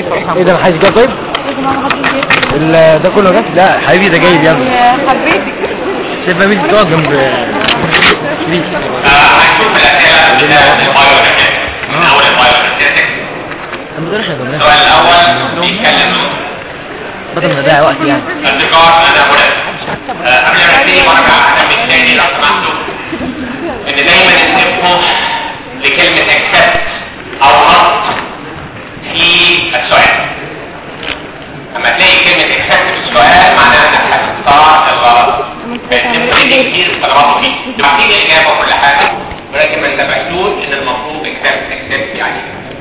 ايه ده محدش جاب طيب ال- ده كله جاب لا حبيبي ده جايب يا ابني حبيت شايف مين بتقعد جنب ليك هنشوف الاسئله بتاعت البايو من اول البايو من غير احنا جنبنا السؤال الاول بيتكلم بدل ما نضيع وقت يعني اصدقاء انا هنا آه، قبل ما نبتدي مرجع اهتم تاني لو سمحتوا ان دايما انتبهوا لكلمه اكسبت او رد في السؤال لما تلاقي كلمه اكسبت في السؤال معناها انك هتختار الغلط فانتبهوا كتير استغربوا فيه عارفين الاجابه وكل حاجه ولكن ما انتبهتوش ان المفروض اكسبت اكسبت يعني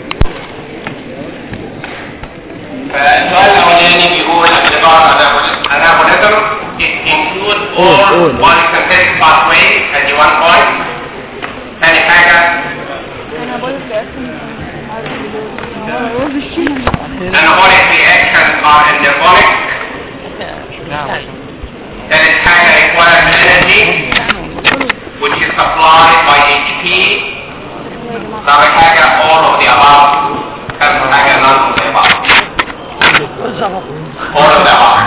فالسؤال الاولاني بيقول الاختبار anabolizer it includes all قول، قول. polysynthetic pathways ادي one point ثاني حاجة انا بقول لك anabolic reactions are endogenic ثالث حاجة requires energy which is supplied by ATP رابع حاجة all of the above خامس حاجة none of the above all of the above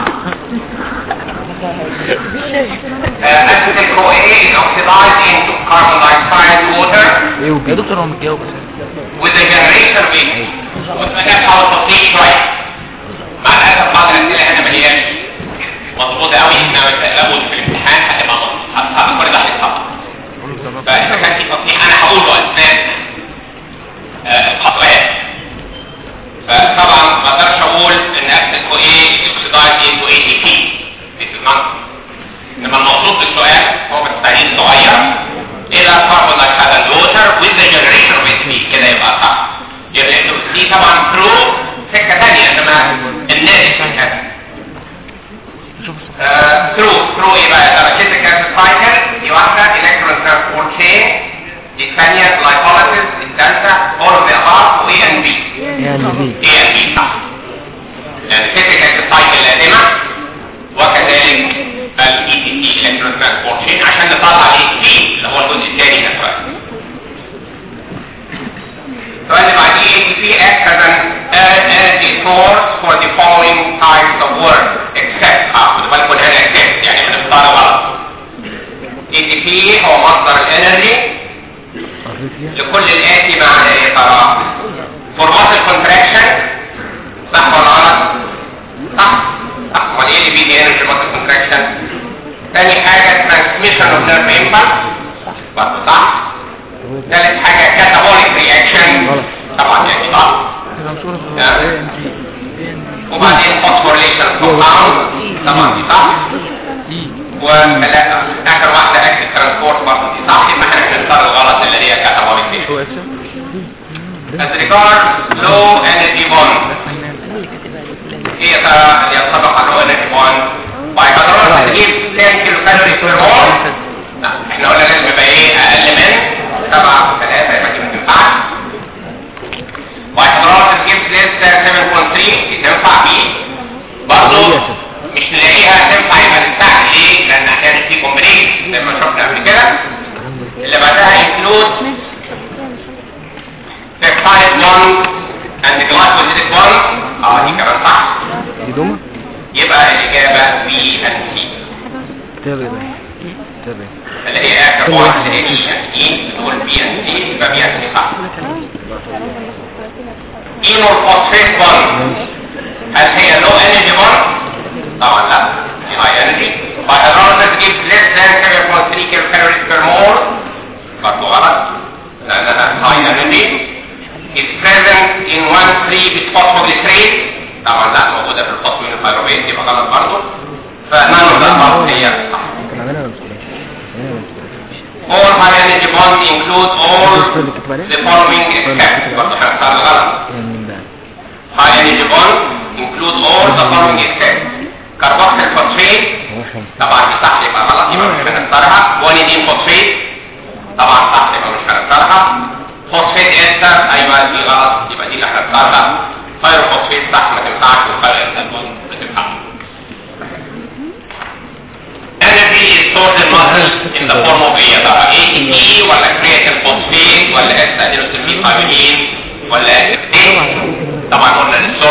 Uh, acetyl CoA is oxidized into carbon dioxide water ايه وبي يا دكتور هو متجاوب with the generation rate وتبقى حاول تطيع شوية مع الأسف بعض الأسئلة هنا مليانة مظبوطة قوي إنما لابد في الامتحان هتبقى مظبوطة هتفرض عليك خطأ فإذا كان في تصنيع أنا هقوله أثناء آه، الخطوات فطبعا ما اقدرش اقول ان اكسل كو ايه اوكسيدايز انتو اي دي بي This is nonsense. انما المقصود بالسؤال هو بالتعليل صغير الى كاربون دايوكسيد ووتر with the generation of ATP كده يبقى صح يبقى دي طبعا ثرو سكه ثانيه انما الناتج كده ثرو ثرو ايه بقى ترى كده كانت سايكل دي واحده الكترون ترانسبورت تشين دي الثانيه glycolysis الثالثه all of the above و A and B يعني بي A and B صح يعني كده كانت السايكل لازمه وكذلك ال ETP electron transport chain عشان نطلع ال ETP اللي هو الجزء الثاني من السؤال السؤال اللي بعديه ATP acts as an energy source for the following types of work except اه خدوا بالكم هنا except يعني بنختار غلط ATP هو مصدر الانرجي لكل الآتي معنى ايه ترى for muscle contraction صح ولا غلط صح صح امال ايه اللي بيدي انرجي muscle contraction ثاني حاجة transmission of nerve impulse برضه صح ثالث حاجة catabolic reaction طبعا يعني صح آه. وبعدين phosphorylation compound طبعا دي صح وثلاثة آخر واحدة active transport برضه دي صح يبقى احنا بنختار الغلط اللي هي catabolic reaction As regards low energy bond هي ترى اللي ينطبق على low energy bond by حضرتك تجيب 10 كيلو كالوري per mole لا احنا قلنا لازم يبقى ايه اقل من 7 3 يبقى دي ما تنفعش by حضرتك تجيب less than 7.3 دي تنفع بيه برضه مش نلاقيها تنفع يبقى نستعمل ايه لان احيانا في كومبريشن زي ما شفنا قبل كده اللي بعدها include peptide bond and glycosidic bond اه دي كمان صح دي دوما يبقى الإجابة B and C تابع ده تابع اللي هي آخر واحدة A and E تقول B and C يبقى B and C صح Enol phosphate bond هل هي low energy bond؟ طبعا لا دي high energy by hydrolysis gives less than 7.3 kilocalories per mole برضه غلط لأنها high energy is present in 1,3 bisphosphoglycerate طبعا لا موجودة في الفوسفين الفيروبيت يبقى غلط برضه فنانو ده غلط هي صح كان عاملها ولا مش عاملها؟ عاملها ولا مش All high energy bonds include all الدكتور اللي كتب عليه؟ the following except برضه احنا اخترنا غلط يعني مين ده؟ high energy bonds include all the following except carboxyl phosphate هو احنا طبعا دي صح يبقى غلط يبقى مش هنختارها جوانيدين فوسفيت طبعا صح يبقى مش هنختارها فوسفيت استر ايوه دي غلط يبقى دي اللي هنختارها فايروفوسفيت صح ما تنفعش وفايرو استر ما تنفعش energy is stored in muscle in the form of ايه بقى ATP ولا creatine phosphate ولا S adenosine thymine ولا ATP طبعا قلنا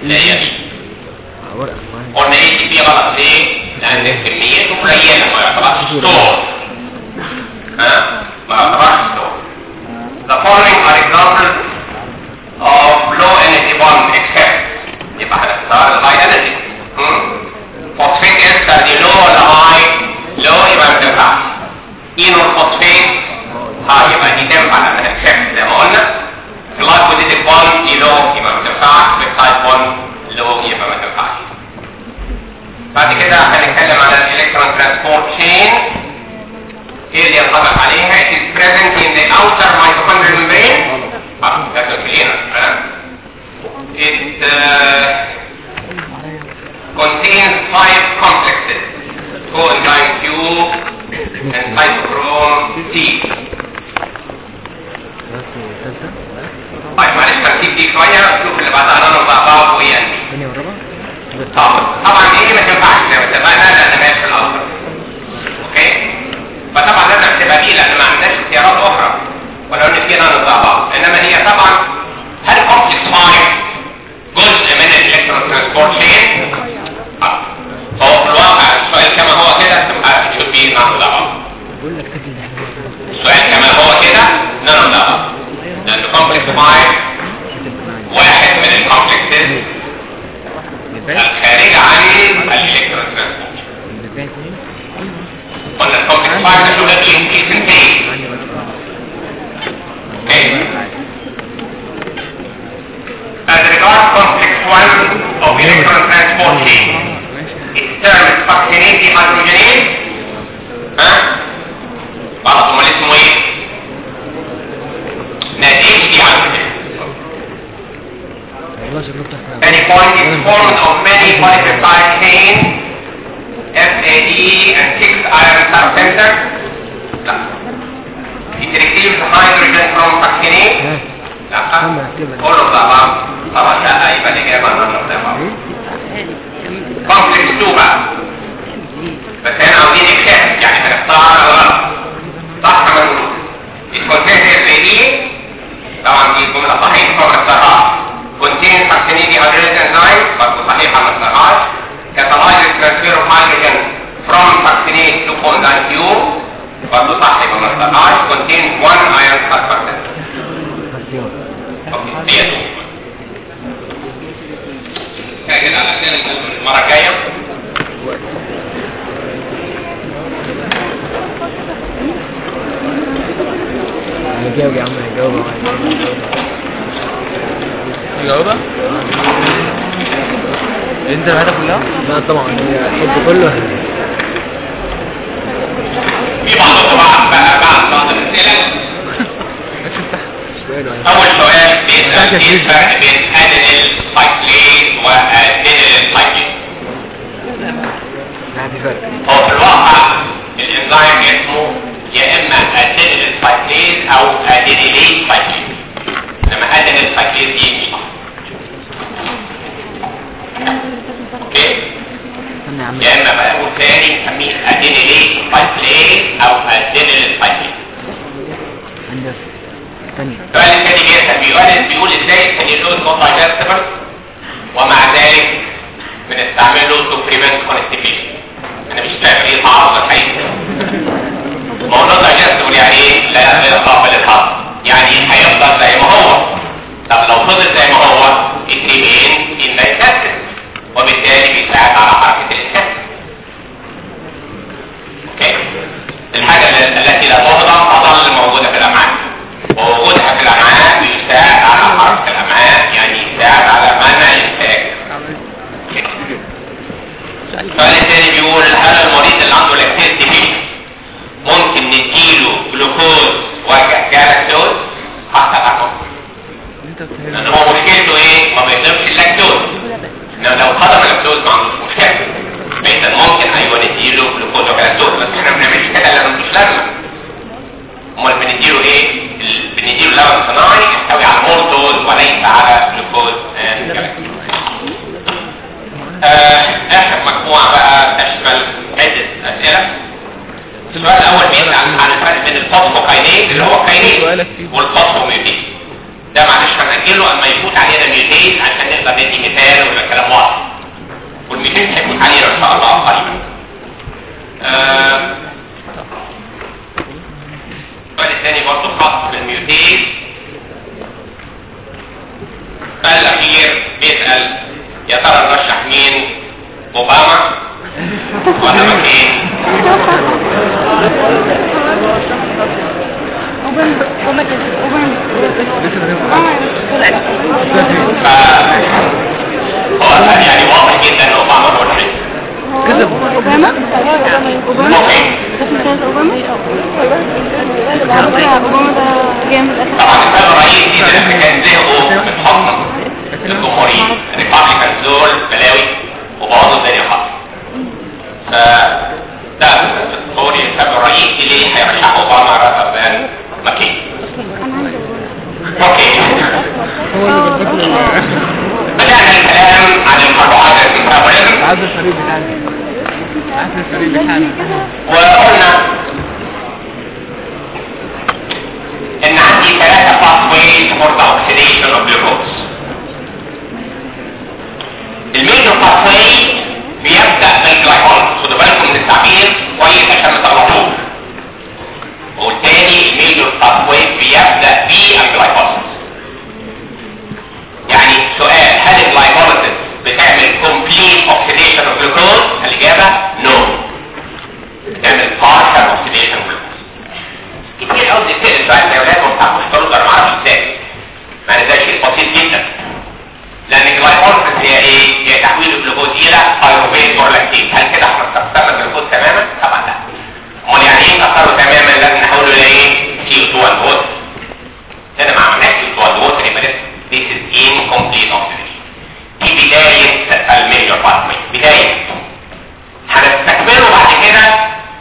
لا هي دي ورقة معايا قلنا ايه دي غلط ليه؟ لان كميته قليله ما يعتبرش ستور ها ما يعتبرش ستور The following are examples of low energy bond except يبقى هنختار الهاي energy فوسفيك استر دي low ولا high؟ low يبقى ما تنفعش اينول فوسفيك هاي يبقى دي تنفع لانها except زي ما قلنا glycosidic bond دي low يبقى ما تنفعش peptide bond low يبقى ما تنفعش بعد كده هنتكلم على الالكترون ترانسبورت تشين ايه اللي ينطبق عليها it is present in the outer mitochondrial membrane اه that's okay ها it uh, contains five complexes coenzyme Q and cytochrome C طيب معلش ترتيب دي شويه نشوف اللي بعدها انا بعضها وهي دي الثانية والرابعة طبعا طبعا دي ما تنفعش زي ما اتفقنا لان ما في الاصل اوكي فطبعا لازم تبقى دي لان ما عندناش اختيارات اخرى ولو ان في نانو زي بعض انما هي طبعا هل كومبلكس 5 جزء من الالكترون ترانسبورت تشين فهو في الواقع السؤال كما هو كده تبقى should be نانو زي بعض بقول لك تجي لحظة السؤال كما هو كده نانو زي بعض لان كومبلكس 5 واحد من الكومبلكسز الخارجة عن الالكترون ترانسبورت قلنا الكومبلكس 5 ده شغل ايه سنتين اوكي As regards complex 1 of electron transport chain, its term is functionate dehydrogenase. ها؟ غلط امال اسمه ايه؟ نتيجة dehydrogenase. والله شكله بتاعك Any point is formed of many polypeptide chains, FAD and six iron subcenter. لا. It receives hydrogen from functionate. لا. كله زي بعض. طبعا لا يبقى الإجابة نحن زي بعض. كومبلكس 2 بقى. بس هنا عاوزين اكسبت يعني هنختار غلط. صح ولا غلط؟ It contains FAD. طبعا دي جملة صحيحة فما نختارهاش. contains functionate dehydrogenase enzyme برضه صحيحة ما نختارهاش. catalyzes transfer of hydrogen from functionate to coenzyme Q برضه صح يبقى ما نختارهاش. contains one iron substance. اوكي هي دي. كده على كده المرة الجاية هيجاوب يا عم هيجاوب جاوبها انت الهدف كلها لا طبعا هي الحب كله في بعض بعض بقى بعض بعض الأسئلة سؤال واحد. أول سؤال بيسأل إيه الفرق بين أدينيل سايكليز وأدينيل سايكليز لا في فرق هو في الواقع الإنزيم اسمه يا إما أدينيل سايكليز أو أدينيليت سايكليز إنما أدينيل سايكليز دي مش صح أوكي استنى يا عم يا إما بقول تاني نسميه أدينيليت سايكليز أو أدينيل سايكليز عندك ثانية السؤال الثاني بيسأل بيقول بيقول ازاي السليلوز نوت دايجستبل ومع ذلك بنستعمله تو بريفنت كونستيبيشن انا مش فاهم ايه التعارض الحقيقي ما هو نوت دايجستبل يعني ايه لا غير قابل للهضم يعني هيفضل زي ما هو طب لو فضل زي ما هو الريمين ان يتكسر وبالتالي بيساعد على حركه الانسان اوكي الحاجه التي لا تهضم تظل موجوده في الامعاء ووجودها في الامعاء بيساعد على حركه الامعاء يعني يساعد على منع الانتاج السؤال الثاني بيقول هل المريض اللي عنده لاكتيز ديفيشن ممكن نديله جلوكوز وجالاكتوز حتى الأقل لان هو مشكلته ايه ما بيقدرش اللاكتوز انما لو خدم اللاكتوز ما عندوش مشكله فاذا ممكن ايوه نديله جلوكوز وجالاكتوز بس احنا ما بنعملش كده لانه مش لازمه امال بنديله ايه ال- بنديله لبن صناعي يحتوي على مولتوز وليس على جلوكوز and جلاكتوز آه، اخر مجموعه بقى تشمل عده اسئله السؤال الاول بيسال عن الفرق بين الفوسفوكاينيز اللي هو كاينيز سؤالك فيه. والفوسفوميوتيز ده معلش انا نأجله اما يفوت علينا ميوتين عشان نقدر ندي مثال ويبقى كلام واضح والميوتين هيفوت علينا ان شاء الله قريبا آه، السؤال الثاني برضه خاص بالميوتين السؤال الأخير بيسأل يا ترى نرشح مين أوباما ولا مكين اوبن اوبن اوبن ف هو يعني واضح جدا ان أوباما هو الحل كذب اوباما اوباما اوكي اوباما اوباما ده جامد طبعا السبب الرئيسي لما كان زهقوا من حكم الجمهوريين الريبابليكانز دول بلاوي وبوظوا الدنيا خالص ف ده تصوري السبب الرئيسي ليه هيرشحوا اوباما rather than ماكين اوكي بدأنا الكلام عن الكربوهيدرات الميتابوليزم عايز الفريق بتاعنا عايز الفريق بتاعنا وقلنا ان عندي ثلاثة pathways for the oxidation of glucose الميجر pathway بيبدأ بالجلايكوليز خدوا بالكم من التعبير كويس عشان ما تغلطوش والتاني الميجر pathway بيبدأ بالجلايكوليز يعني سؤال هل الجلايكوليز بتعمل complete oxidation of glucose الإجابة no تعمل partial oxidation of glucose كتير قوي بنتسال السؤال ده يا ولاد وما بتعرفوش تردوا انا ما اعرفش ازاي معنى ده شيء بسيط جدا لان الجلايكوليسيس هي ايه؟ هي تحويل الجلوكوز الى بايروفيت اور لاكتيت هل كده احنا كسرنا الجلوكوز تماما؟ طبعا لا امال يعني ايه كسره تماما لازم نحوله الى ايه؟ سي 2 and water هنا ما عملناش سي 2 and water يبقى ده this is incomplete oxidation دي بداية الميجر باثوي بداية هنستكمله بعد كده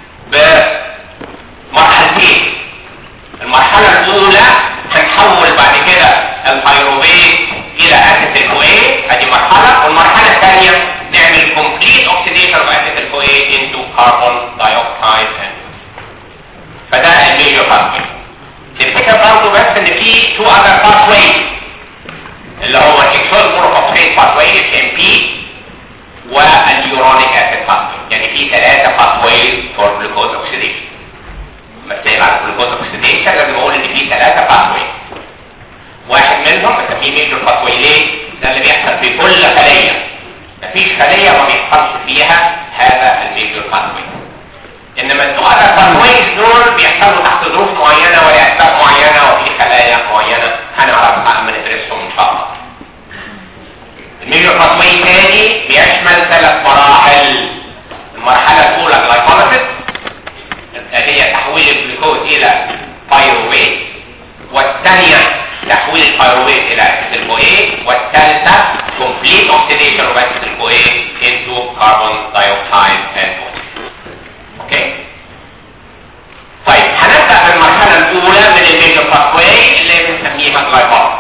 بمرحلتين المرحلة الأولى هنحول بعد كده البيروفيت إلى أسيتيل كويه ادي مرحلة والمرحلة الثانية نعمل complete oxidation of acetyl CoA into carbon dioxide فده الميجر باثوي تفتكر برضه بس ان في two other pathways اللي هو الاكسول مونوفوسفيت باثوي اتش ام بي واليورونيك اسيد باثوي يعني في ثلاثه باثويز فور جلوكوز اوكسيديشن لما اتكلم على الجلوكوز اوكسيديشن لازم اقول ان في ثلاثه باثويز واحد منهم بسميه ميجر باثوي ليه؟ ده اللي بيحصل في كل خليه مفيش خليه ما بيحصلش فيها هذا الميجر باثوي انما التو اذر باثويز دول بيحصلوا تحت ظروف معينه ولاسباب معينه وفي خلايا معينه هنعرفها اما ندرسهم ان شاء الله الميجر باثوي تاني بيشمل ثلاث مراحل المرحله الاولى جلايكوليسيس هي تحويل الجلوكوز الى بايروفيت والثانيه تحويل البايروفيت الى اسيتيل كويه والثالثه complete oxidation of acetyl CoA into carbon dioxide and water. اوكي طيب هنبدا بالمرحله الاولى من الميجر باثواي اللي بنسميها جلايكوليسيس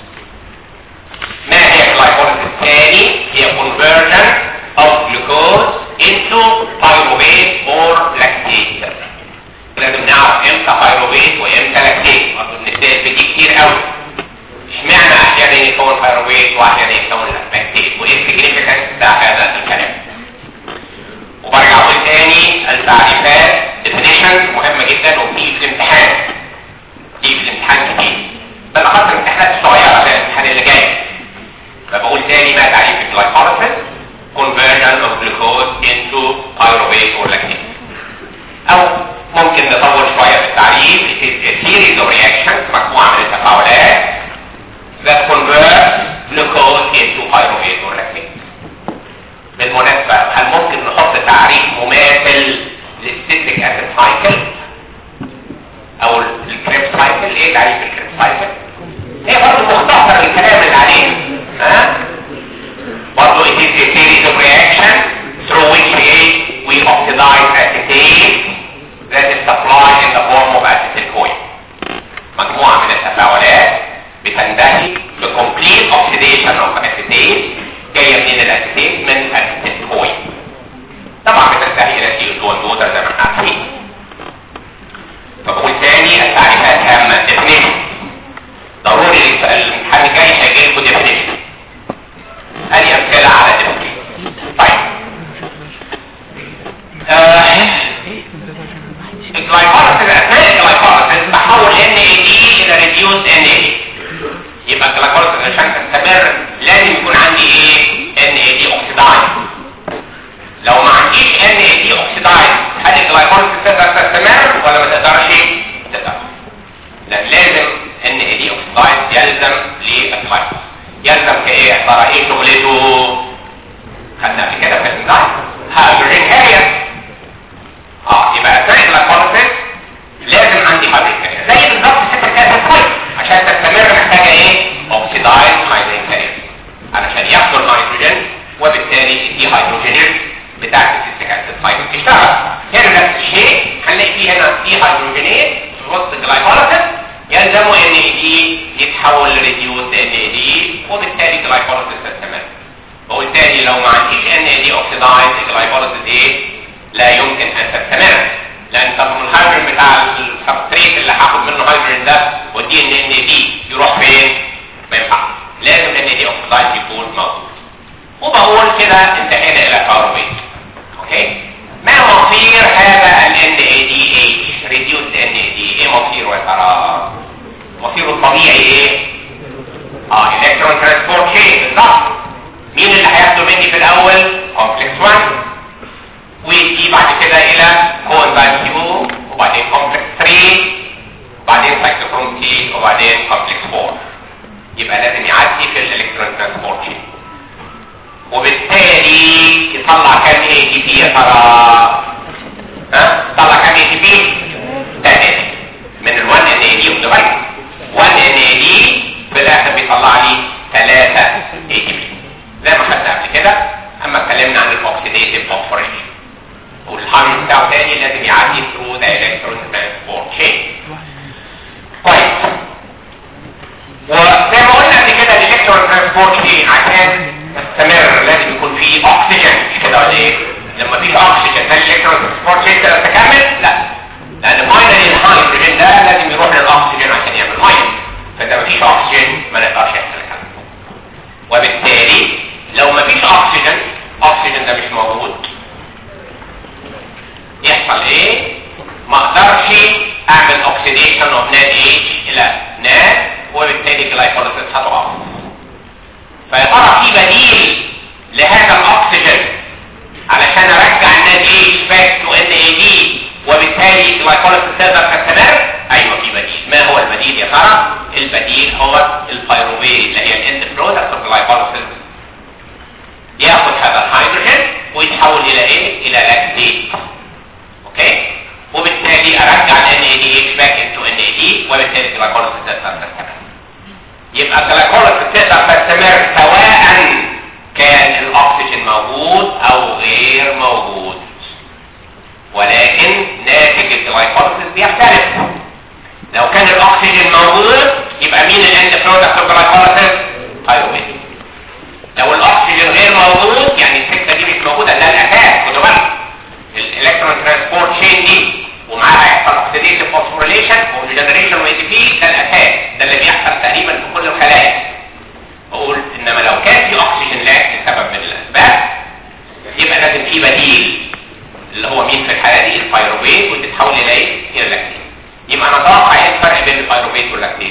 ما هي الجلايكوليسيس الثاني هي conversion of glucose into pyruvate or lactate لازم نعرف امتى pyruvate وامتى lactate برضه بنتسال في دي كتير قوي اشمعنى احيانا يكون pyruvate واحيانا يكون lactate وايه السيجنيفيكانس بتاع هذا الكلام وبرجع اقول تاني التعريفات definitions مهمه جدا وبتيجي في الامتحان بتيجي في الامتحان كتير بالاخص الامتحانات الصغيره زي الامتحان اللي جاي فبقول تاني ما تعريف الجلايكوليسيس conversion of glucose into pyruvate or lactate او ممكن نطول شويه في التعريف it is a series of reactions مجموعه من التفاعلات that convert glucose into pyruvate or lactate بالمناسبة هل ممكن نحط تعريف مماثل للستيك اسيد سايكل الجلايكوليسيس عشان تستمر لازم يكون عندي ايه ان اي دي اوكسيدايز لو ما عنديش ان اي دي اوكسيدايز هل الجلايكوليسيس تقدر تستمر ولا ما تقدرش تقدر لا لازم ان اي دي اوكسيدايز يلزم للجلايكوليسيس يلزم كايه يا ترى ايه شغلته خدنا قبل كده في الانزيم هيدروجين كارير اه يبقى اثناء الجلايكوليسيس لازم عندي هيدروجين كارير زي بالظبط سكر كاس الكويس عشان تستمر محتاجه ايه اوكسيدايز هيدروجين كارير علشان ياخدوا الهيدروجين وبالتالي الدي هيدروجينيز بتاعت السيستيك اسيد سايكل تشتغل هنا نفس الشيء هنلاقي في هنا دي هيدروجينيز في وسط الجلايكوليسيس يلزموا ان اي دي يتحول لريديوس ان اي دي وبالتالي الجلايكوليسيس تستمر وبالتالي لو ما عنديش ان اي دي اوكسيدايز الجلايكوليسيس ايه لا يمكن ان تستمر لان طب الهيدروجين بتاع السبستريت اللي هاخد منه هيدروجين ده والدي ان ان دي يروح فين ما ينفعش لازم ان دي اوكسيدايز يكون موجود وبقول كده انتهينا الى كاربيت اوكي ما مصير هذا ال NADH reduced NAD ايه مصيره يا ترى مصيره الطبيعي ايه اه الكترون ترانسبورت شين بالظبط مين اللي هياخده مني في الاول كومبلكس 1 ويجي بعد كده الى كوانزايم كيو وبعدين كومبلكس 3 وبعدين سايكلوكروم تي وبعدين كومبلكس 4 يبقى لازم يعدي في الالكترون ترانسبورت شين وبالتالي يطلع كام اي تي بي يا ترى ها طلع كام اي تي بي تاني من ال 1 ان اي دي خد بالك 1 ان اي دي في الاخر بيطلع لي 3 اي تي بي زي ما خدنا قبل كده اما اتكلمنا عن الاوكسيديتيف اوبريشن والهايم بتاعه تاني لازم يعدي ثرو ذا الكترون ترانسبورت شين كويس وزي ما قلنا قبل كده الالكترون ترانسبورت شين عشان تستمر لازم يكون في اكسجين مش كده ولا ايه لما فيش اكسجين هل الالكترون ترانسبورت شين تقدر تكمل لا لان فاينلي الهيدروجين ده لازم يروح للاكسجين عشان يعمل ميه فاذا ما فيش اكسجين ما نقدرش يحصل الكلام وبالتالي لو ما فيش اكسجين اكسجين ده مش موجود يحصل ايه ما اقدرش اعمل اوكسيديشن اوف ناد اتش الى ناد وبالتالي الجلايكوليسيس هتقع فيا ترى في بديل لهذا الاكسجين علشان ارجع الناد اتش باك تو ان اي دي وبالتالي الجلايكوليسيس تقدر تستمر ايوه في بديل ما هو البديل يا ترى البديل هو البيروفيت اللي هي الاند برودكت اوف الجلايكوليسيس ياخد هذا الهيدروجين ويتحول الى ايه الى لاكتيت اوكي وبالتالي ارجع ال NADH back into NAD وبالتالي الجلايكوليسيس تقدر تستمر يبقى الجلايكوليسيس تقدر تستمر سواء كان الاكسجين موجود او غير موجود ولكن ناتج الجلايكوليسيس بيختلف لو كان الاكسجين موجود يبقى مين الاند برودكت اوف الجلايكوليسيس هيروين لو الاكسجين غير موجود يعني السكه دي مش موجوده ده الاساس خدوا بالك الالكترون ترانسبورت شين دي ومعاها يحصل اوكسيديتيف فوسفوريليشن وديجنريشن واي تي بي ده الاساس ده اللي بيحصل تقريبا في كل الخلايا بقول انما لو كان في اكسجين لاك لسبب من الاسباب يبقى لازم في بديل اللي هو مين في الحاله دي الفيروبيت وتتحول الى ايه؟ الى لاكتين يبقى انا اتوقع ايه الفرق بين الفيروبيت واللاكتين؟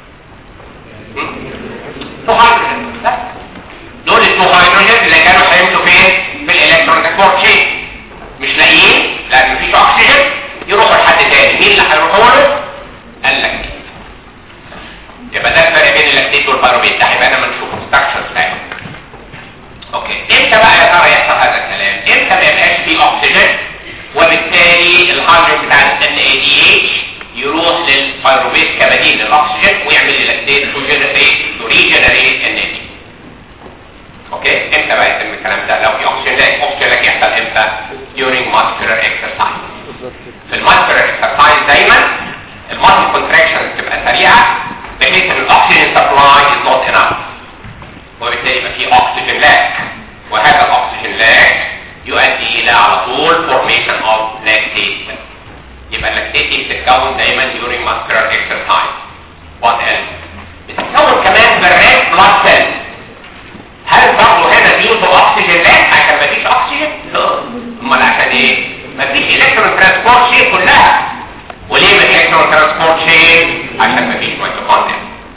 تو هيدروجين لا دول التو هيدروجين اللي كانوا هيمشوا فين؟ في الالكترون ترانسبورت شين مش لاقيين لان مفيش اكسجين يروحوا لحد تاني مين اللي هيروحوا له اللاكتيت يبقى ده الفرق بين اللاكتيت والباروبيت ده هيبقى انا نشوف ستراكشر بتاعه اوكي امتى بقى يا ترى يحصل هذا الكلام امتى ما يبقاش فيه اكسجين وبالتالي الهيدروجين بتاع ال NADH يروح للباروبيت كبديل للاكسجين ويعمل لي لاكتيت تو جنريت تو ريجنريت NAD اوكي امتى بقى يتم الكلام ده لو في اوكسجين لاك اوكسجين لاك يحصل امتى during muscular exercise في الماسكولار exercise دايما الماسل كونتراكشن تبقى سريعه بحيث ان الاكسجين سبلاي از نوت enough وبالتالي يبقى في اوكسجين لاك وهذا الاكسجين لاك يؤدي الى على طول formation of lactate يبقى اللاكتيت دي بتتكون دايما during muscular exercise what else بتتكون كمان بالريد بلاد سيلز هل برضه هنا ديوتو اكسجين لاك عشان مفيش اكسجين؟ لا امال عشان ايه؟ مفيش الكترون ترانسبورت شين كلها وليه مفيش الكترون ترانسبورت شين؟ عشان مفيش ميتوكوندريا ريد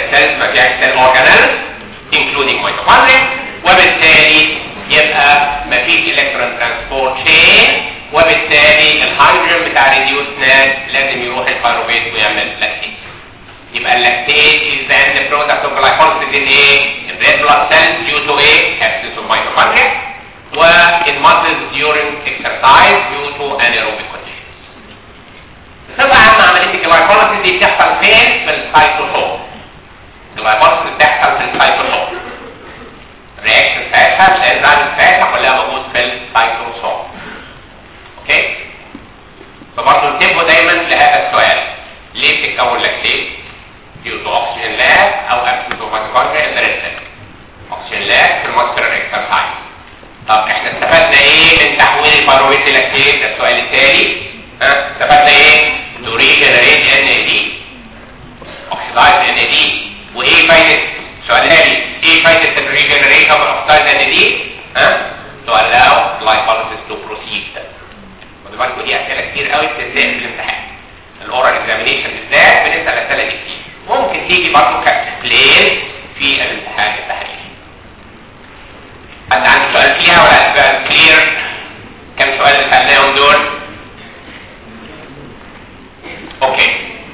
cells ما فيهاش cell organelles including mitochondria وبالتالي يبقى ما فيش electron transport chain وبالتالي الهيدروجين بتاع ريديوس ناس لازم يروح البيروفيت ويعمل لاكتيت يبقى اللاكتيت is then the product of glycolysis in ايه؟ in red blood cells due to ايه؟ absence of mitochondria و in muscles during exercise due to anaerobic conditions. بصفة عامة عملية الجلايكوليسيس دي بتحصل فين؟ في السيتوسول. الجلايكوليسيس بتحصل في السيتوسول. الرياكشن بتاعتها الانزيم بتاعتها كلها موجود في السيتوسول. اوكي؟ فبرضه انتبهوا دايما لهذا السؤال. ليه بتتكون لاكتيت؟ due to oxygen lag او absence of mitochondria in the red cell. oxygen lag في المسكرة exercise. طب احنا استفدنا ايه من تحويل البيروفيت لاكتيت ده السؤال التالي ها استفدنا ايه تو ريجنريت ان اي دي اوكسيدايز ان اي دي وايه فايده السؤال التالي ايه فايده الريجنريت اوف اوكسيدايز ان اي دي ها تو allow glycolysis to proceed خدوا بالكم دي اسئله كتير قوي بتتسال في الامتحان الاورال اكزامينيشن بالذات بنسال الاسئله دي كتير ممكن تيجي برضه كاكسبلين في الامتحان التحريري حد عنده سؤال فيها ولا سؤال كلير كم سؤال اللي سألناهم دول اوكي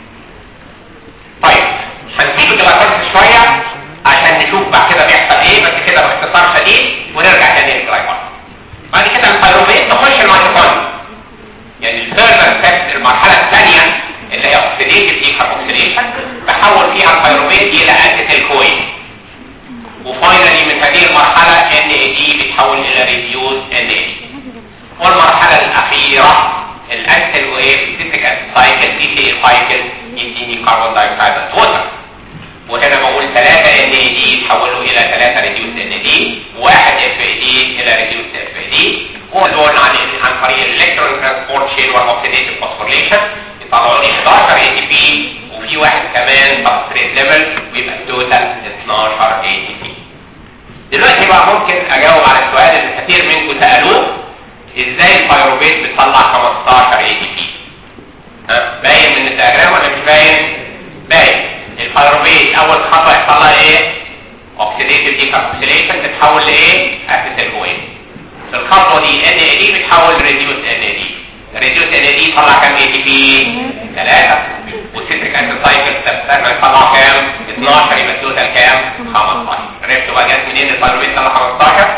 طيب هنسيب الجلايكوليسيس شوية عشان نشوف بعد كده بيحصل ايه بس كده باختصار شديد ونرجع تاني للجلايكوليسيس بعد كده البيروفيت تخش الميتوكوندريا يعني الفيرذر ستيب المرحلة الثانية اللي هي اوكسيديتيف ديكاربوكسيليشن بحول فيها البيروفيت الى اسيتيل كوين وفاينلي من هذه المرحلة ان دي بتحول الى ريديوز ان دي والمرحلة الاخيرة الاسيل وايه سيتيك اسيد سايكل سي تي سايكل يديني كربون دايوكسيد ووتر وهنا بقول 3 ان دي يتحولوا الى 3 ريديوز ان دي وواحد اف دي الى ريديوز اف دي ودول عن عن طريق الالكترون ترانسبورت شين والاوكسيديتيف فوسفوريليشن يطلعوا لي 11 اي تي بي وفي واحد كمان سبستريت ليفل ويبقى التوتال 12 اي تي بي دلوقتي بقى ممكن اجاوب على السؤال اللي كثير منكم سالوه ازاي البيروبيت بتطلع 15 اي تي بي ها باين من الدياجرام ولا مش باين باين البيروبيت اول خطوه يحصل لها ايه اوكسيديتيف ديكاربوكسيليشن تتحول لايه اسيتيل كوين في الخطوه دي ان اي دي بتحول ريديوس ان اي دي ريديوس ان اي دي يطلع كام اي تي بي 3 والسيتريك اسيد سايكل تستنى يطلع كام 12 يبقى التوتال كام 15 عرفتوا بقى جت منين البيروبيت طلع 15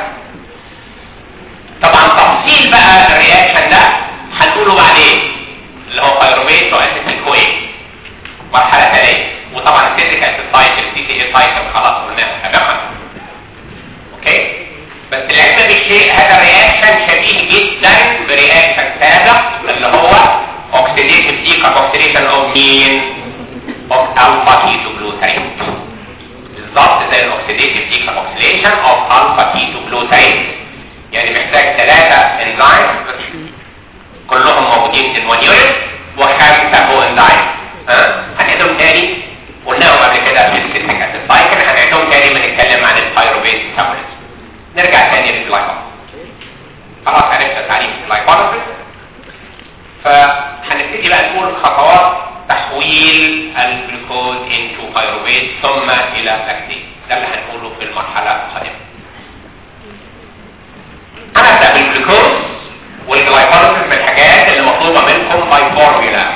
طبعا تفصيل بقى الرياكشن ده هنقوله بعدين اللي هو بيروبيت واسيتيل كوين مرحله ثانيه وطبعا السيتريك اسيد سايكل سي تي اي سايكل خلاص قلناها سابقا اوكي بس العلم بالشيء هذا رياكشن شبيه جدا برياكشن سابق اللي هو اوكسيديتيف ديكاربوكسيليشن اوف مين اوف الفا كيتو جلوتارين بالظبط زي الاوكسيديتيف ديكاربوكسيليشن اوف الفا كيتو جلوتارين يعني محتاج ثلاثة انزيم كلهم موجودين في المونيوريت وخمسة كو انزيم ها هنعيدهم تاني قلناهم قبل كده في السيتيك اسيد سايكل هنعيدهم تاني ما نتكلم عن البيروبيت ميتابوليزم نرجع تاني للجلايكوليسيس خلاص عرفنا تعريف الجلايكوليسيس فهنبتدي بقى نقول خطوات تحويل الجلوكوز into بيروبيت ثم الى لاكتيت ده اللي هنقوله في المرحله القادمه هنبدا بالجلوكوز والجلايكوليسيس من الحاجات اللي مطلوبه منكم باي فورمولا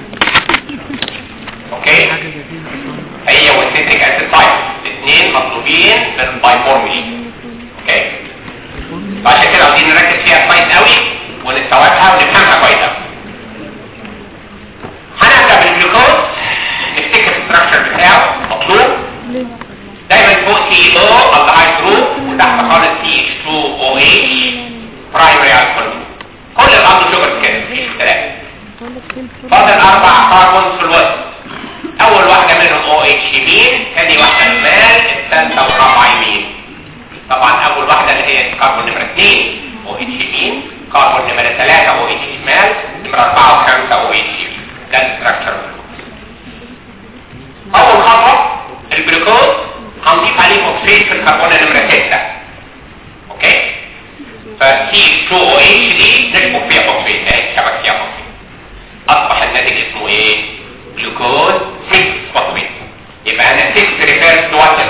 اوكي هي والسيتريك اسيد سايكل الاثنين مطلوبين بالباي فورمولا اوكي فعشان كده عاوزين نركز فيها كويس قوي ونستوعبها ونفهمها كويس قوي هنبدا بالجلوكوز نفتكر الستراكشر بتاعه مطلوب دايما فوق سي او الدهايد جروب وتحت خالص سي اتش 2 او اتش برايمري الكحول كل اللي عنده شوجر كده مفيش اختلاف فاضل اربع كاربونز في الوسط اول واحده منهم او اتش يمين ثاني واحده شمال الثالثه والرابعه يمين طبعا اول واحده اللي هي كربون نمره 2 او اتش يمين كربون نمره 3 او اتش شمال نمره 4 و5 او اتش يمين ده الستراكشر اول خطوه الجلوكوز هنضيف عليه فوسفيت في الكربون نمره 6 اوكي فسي 2 او اتش دي نشبك فيها فوسفيت اهي شبك فيها فوسفيت اصبح الناتج اسمه ايه جلوكوز 6 فوسفيت يبقى انا 6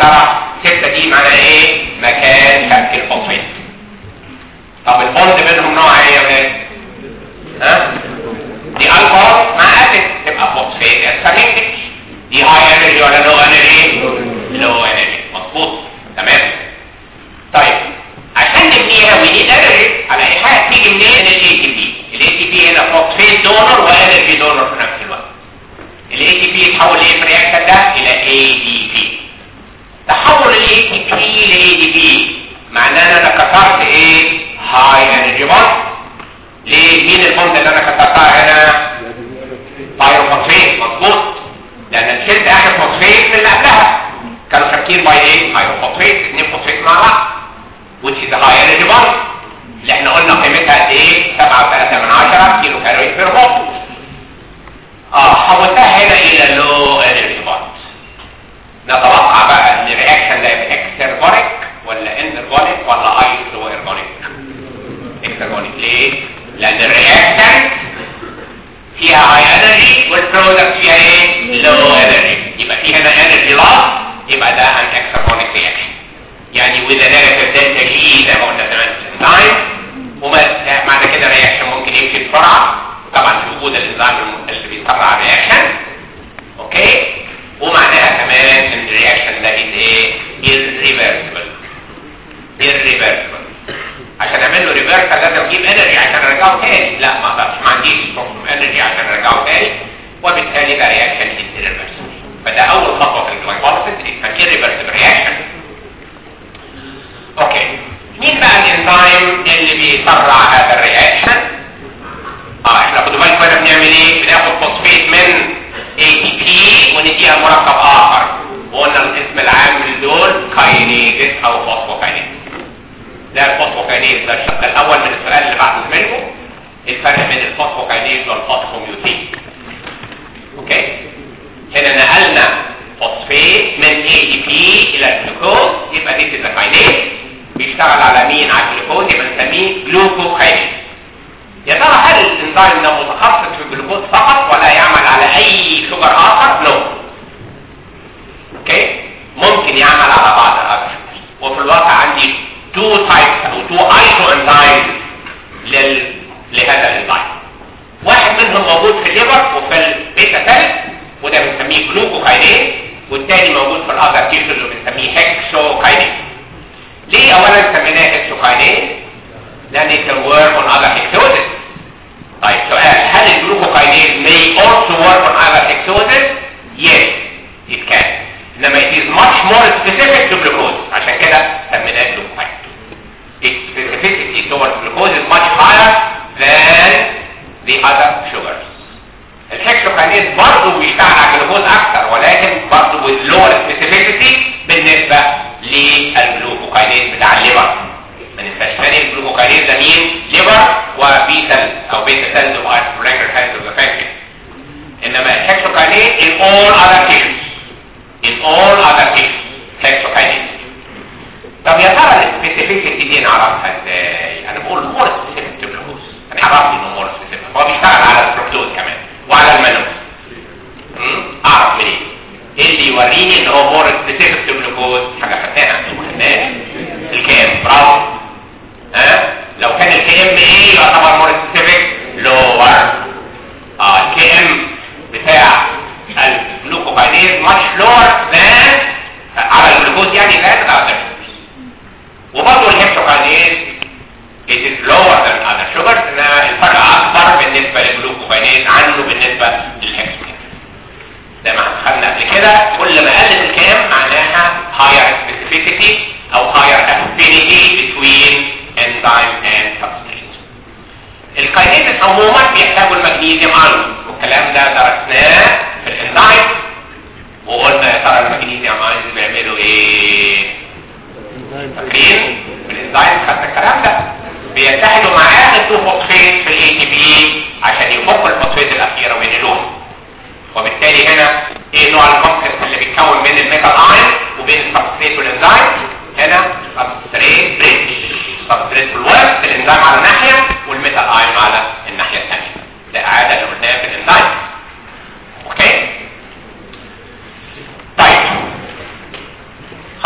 ترى 6 دي معناها ايه مكان شبك الفوسفات طب البوند بينهم نوع ايه يا ولاد ها دي الكحول مع اسيد تبقى فوسفات اسفلتك دي هاي انرجي ولا لو انرجي لو انرجي مظبوط تمام طيب عشان نبنيها ونيد انرجي على اي حاجه تيجي منين الاي تي بي الاي تي بي هنا فوسفات دونر وانرجي دونر في نفس الوقت الاي تي بي يتحول ايه في الرياكشن ده الى اي دي بي تحول الاي تي بي لاي دي بي معناه ان انا كسرت ايه هاي انرجي بوند ليه مين البوند اللي انا كسرتها هنا بايروفوسفيت مظبوط لان شلت اخر فوسفيت من اللي قبلها كانوا شابكين باي ايه بايروفوسفيت اثنين فوسفيت مع بعض which is a high energy bond اللي احنا قلنا قيمتها قد ايه 7.3 من 10 كيلو كالوري بير فولت اه حولتها هنا الى لو انرجي بوند نتوقع بقى ان الرياكشن ده يبقى اكسترجونيك ولا اندرجونيك ولا ايزو ارجونيك اكسترجونيك ليه لان الرياكشن فيها هاي انرجي والبرودكت فيها ايه لو انرجي يبقى في هنا انرجي لوس يبقى ده ان اكسترجونيك رياكشن يعني with a negative delta G زي ما قلنا زمان في الانزيم وما معنى كده الرياكشن ممكن يمشي بسرعه طبعا في وجود الانزيم اللي بيسرع الرياكشن اوكي ومعناها كمان ان الرياكشن ده is ايه irreversible irreversible عشان اعمل له ريفرسال لازم اجيب انرجي عشان ارجعه تاني لا ما اقدرش ما عنديش انرجي عشان ارجعه تاني وبالتالي ده رياكشن is irreversible فده اول خطوه في الجلايكوليسيس اسمها irreversible reaction اوكي مين بقى الانزيم اللي بيسرع هذا الرياكشن اه احنا خدوا بالكم احنا بنعمل ايه بناخد فوسفيت من ATP ونديها مركب اخر وقلنا الاسم العام لدول كاينيز او فوسفوكاينيز ده الفوسفوكاينيز ده الشق الاول من السؤال اللي بعد زميلكم الفرق بين الفوسفوكاينيز والفوسفوميوتين اوكي هنا نقلنا فوسفيت من ATP الى الجلوكوز يبقى دي كاينيز بيشتغل على مين على الجلوكوز يبقى نسميه جلوكوكاينيز يا ترى هل الانزيم ده متخصص في الجلوكوز فقط ولا يعمل على اي شجر اخر نو اوكي ممكن يعمل على بعض الاخر وفي الواقع عندي تو تايبس او تو ايسو انزيم لل... لهذا الانزيم واحد منهم موجود في الليبر وفي البيتا سيل وده بنسميه جلوكوكاينيز والتاني موجود في الاذر تيشوز وبنسميه هيكسوكاينيز ليه اولا سميناه هيكسوكاينيز لان it can work on other hexoses طيب سؤال هل الجلوكوكاينيز may also work on other hexoses yes it can انما it is much more specific to glucose عشان كده سميناه جلوكوكاينيز its specificity towards glucose is much higher than the other sugars الهكسوكاينيز برضه بيشتغل على الجلوكوز اكتر ولكن برضه with lower specificity بالنسبه للجلوكوكاينيز بتاع الليبر ما ننساش ثاني الجلوكوكاينيز ده مين ليبر وبي سيلز او بيتا سيلز وارثرينجر سيلز اوف ذا بانكرياس انما الهكسوكاينيز in all other tissues in all other tissues هكسوكاينيز طب يا ترى السبيسيفيسيتي دي نعرفها ازاي انا بقول مور سبيسيفيك تو جلوكوز انا عرفت انه مور سبيسيفيك هو بيشتغل على الفركتوز كمان وعلى المانوز اعرف منين ايه اللي يوريني ان هو مور سبيسيفيك تو جلوكوز حاجه خدناها ما خدناش الكام برافو ها لو كان الكي ام ايه يعتبر مور سبيسيفيك لور اه الكي ام بتاع الجلوكوكاينيز ماتش لور ذان على الجلوكوز يعني ذان اذر وبرضه الهيبتوكاينيز it is lower than other sugars انها الفرق اكبر بالنسبه للجلوكوكاينيز عنه بالنسبه للهيبتوكاينيز زي ما خدنا قبل كده كل ما قلت الكام معناها higher specificity او higher affinity between enzyme and substrate الكاينيز عموما بيحتاجوا المغنيسيوم ايون والكلام ده درسناه في الانزيم وقلنا يا ترى المغنيسيوم ايون بيعملوا ايه فاكرين في الانزيم خدنا الكلام ده بيتحدوا معاه التو فوسفيت في الاي تي بي عشان يفكوا الفوسفيت الاخيره وينقلوها وبالتالي هنا ايه نوع الكومبلكس اللي بيتكون بين الميتال ايون وبين السبستريت والانزيم هنا سبستريت بريدج سبستريت في الوسط الانزيم على ناحيه والميتال ايون على الناحيه الثانيه ده اعاده اللي قلناها في الانزيم اوكي طيب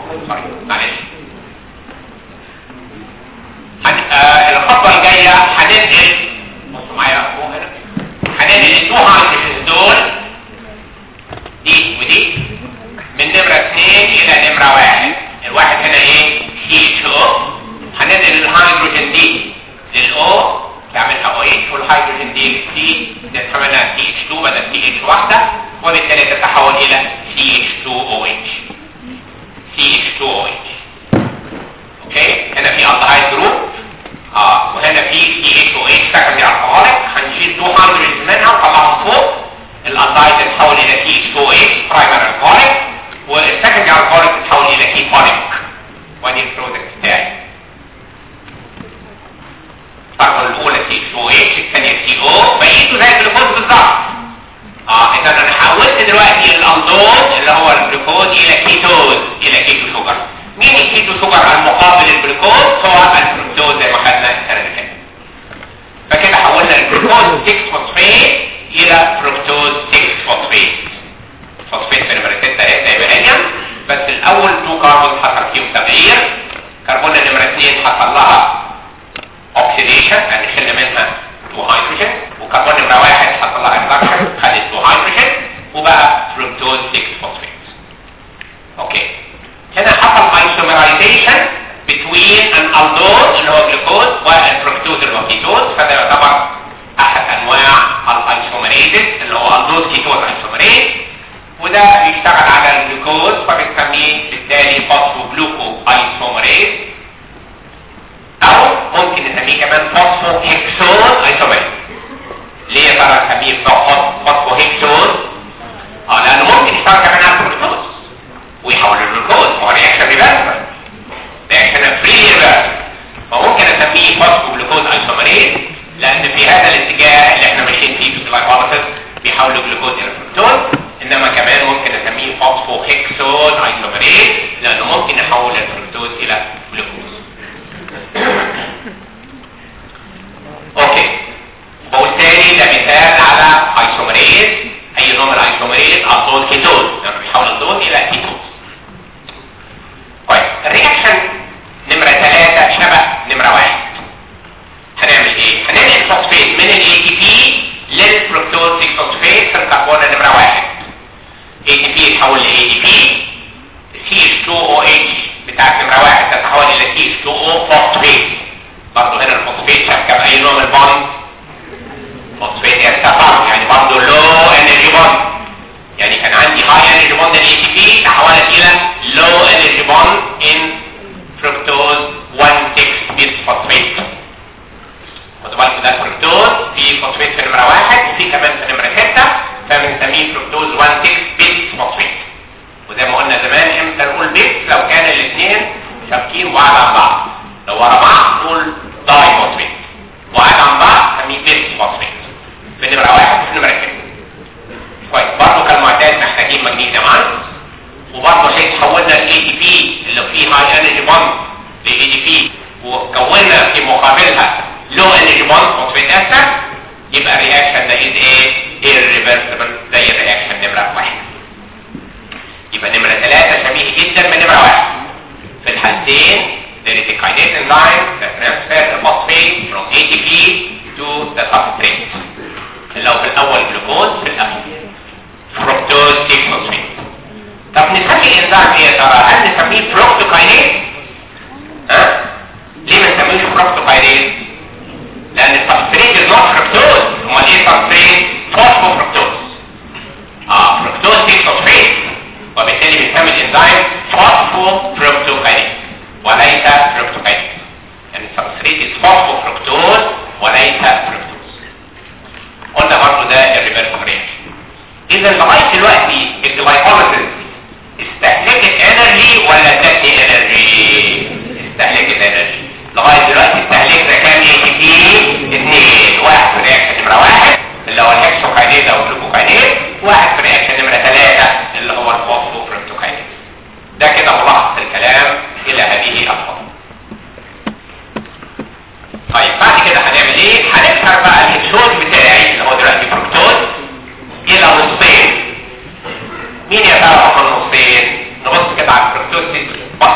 سوري معلش هن- آه، الخطوه الجايه هننقل بصوا معايا فوق هنا هننقل التو هايدروجين دول دي ودي من نمرة اثنين الى نمرة واحد الواحد هنا ايه سي اتش او هننقل الهيدروجين دي للاو تعملها او اتش والهيدروجين دي للسي تتحولها سي اتش 2 بدل سي اتش واحدة وبالتالي تتحول الى سي اتش 2 او اتش سي اتش 2 او اتش اوكي هنا في الدهايد جروب اه وهنا في سي اتش او اتش سكندري الكحوليك هنشيل 2 هيدروجين منها ونطلعهم فوق الالدهايد تتحول الى سي اتش 2 او اتش برايمري الكحوليك والسكندري الكحوليك تتحول الى كيتونيك ودي البرودكت بتاعي الفرقه الاولى سي اتش او اتش الثانيه سي او بقيته زي الجلوكوز بالظبط اه اذا انا حولت دلوقتي الالدوز اللي هو الجلوكوز الى كيتوز الى كيتو شوجر مين الكيتو شوجر المقابل للجلوكوز هو الفركتوز زي ما خدنا السنه اللي فاتت فكده حولنا الجلوكوز 6 فوسفيت الى فركتوز 6 فوسفيت فوسفيت في نمره 6 اهي زي ما هي بس الاول تو كاربون حصل فيهم تغيير كربون نمره 2 حصل لها اوكسيديشن يعني شلنا منها 2 هيدروجين وكربون نمره واحد حصل لها ريدكشن خدت 2 هيدروجين وبقى فركتوز 6 فوسفيت اوكي هنا حصل ايسومرايزيشن between an aldose اللي هو جلوكوز والفركتوز اللي هو كيتوز فده يعتبر احد انواع الايسومريزز اللي هو aldose كيتوز ايسومريز وده بيشتغل على الجلوكوز فبنسميه بالتالي فوسفو جلوكو ايسومريز او ممكن نسميه كمان فوسفو هيكسون ايسومريز ليه يا ترى نسميه فوسفو هيكسون اه لانه ممكن يشتغل كمان على الفركتوز ويحول الجلوكوز ما هو رياكشن ريفرسبل رياكشن فري ريفرسبل فممكن اسميه فوسفو جلوكوز ايسومريز لان في هذا الاتجاه اللي احنا ماشيين فيه في الجلايكوليسيس بيحول الجلوكوز الى فركتوز انما كمان ممكن اسميه فوسفو هيكسون ايسومريز لانه ممكن يحول الفركتوز الى جلوكوز اوكي وبالتالي ده مثال على ايسومريز اي نوع من الايسومريز الدول كيتوز لانه بيحول الدول الى كيتوز كويس الرياكشن نمرة ثلاثة شبه نمرة واحد هنعمل ايه؟ هننقل فوسفيت من الاي تي بي للفركتوز 6 فوسفيت في الكربون نمرة واحد اي تي بي يتحول لاي تي بي سي اتش 2 او اتش بتاعت نمرة واحد تتحول الى سي اتش 2 او فوسفيت برضه هنا الفوسفيت شبكة بأي نوع من البوند فوسفيت ارتفع يعني برضه لو انرجي بوند يعني كان عندي هاي انرجي بوند الاي تي بي تحولت الى لو انرجي بوند ان فركتوز 1 6 بيس فوسفيت خدوا بالكم ده فركتوز في فوسفيت في نمره واحد وفي كمان في نمره 6 فبنسميه فركتوز 1 6 بيس فوسفيت وزي ما قلنا زمان امتى نقول بيس لو كان الاثنين شابكين بعض عن بعض لو ورا بعض نقول داي فوسفيت وبعد عن بعض نسميه بيس فوسفيت في نمره واحد وفي نمره 6 كويس برضه كالمعتاد محتاجين مغنيسيوم عنصر وبرضه عشان حولنا الاي دي بي اللي فيه هاي انرجي بوند لاي دي بي وكونا في مقابلها لو انرجي بوند فوسفيت استر يبقى الرياكشن ده از ايه irreversible زي الرياكشن نمره واحد يبقى نمره ثلاثة شبيه جدا من نمره واحد في الحالتين there is a kinase enzyme that transfers the phosphate from ATP to the substrate اللي هو في الاول جلوكوز في الاخر فركتوز 6 فوسفيت طب نسمي الانزيم ايه يا ترى هل نسميه فروكتوكاينيز ها ليه ما نسميهوش فروكتوكاينيز لان السبستريت از نوت فركتوز امال ايه سبستريت فوسفو فركتوز اه فركتوز 6 فوسفيت وبالتالي بنسمي الانزيم فوسفو فركتوكاينيز وليس فركتوكاينيز يعني السبستريت از فوسفو فركتوز وليس فركتوز قلنا برضه ده الريفرس رياكشن اذا لغايه دلوقتي الجلايكوليسيس استهلكت انرجي ولا ادتني انرجي استهلكت انرجي لغايه دلوقتي استهلكنا كام اي تي بي اثنين واحد في رياكشن نمره واحد اللي هو الهكسوكاينيز او الجلوكوكاينيز واحد في رياكشن نمره ثلاثه اللي هو الفوسفوفركتوكاينيز ده كده ملخص الكلام الى هذه الخطوه طيب بعد كده هنعمل ايه هنكسر بقى الهكسوز بتاعي اللي هو دلوقتي فركتوز الى نصين مين يا ترى هم النصين نبص كده على الفركتوز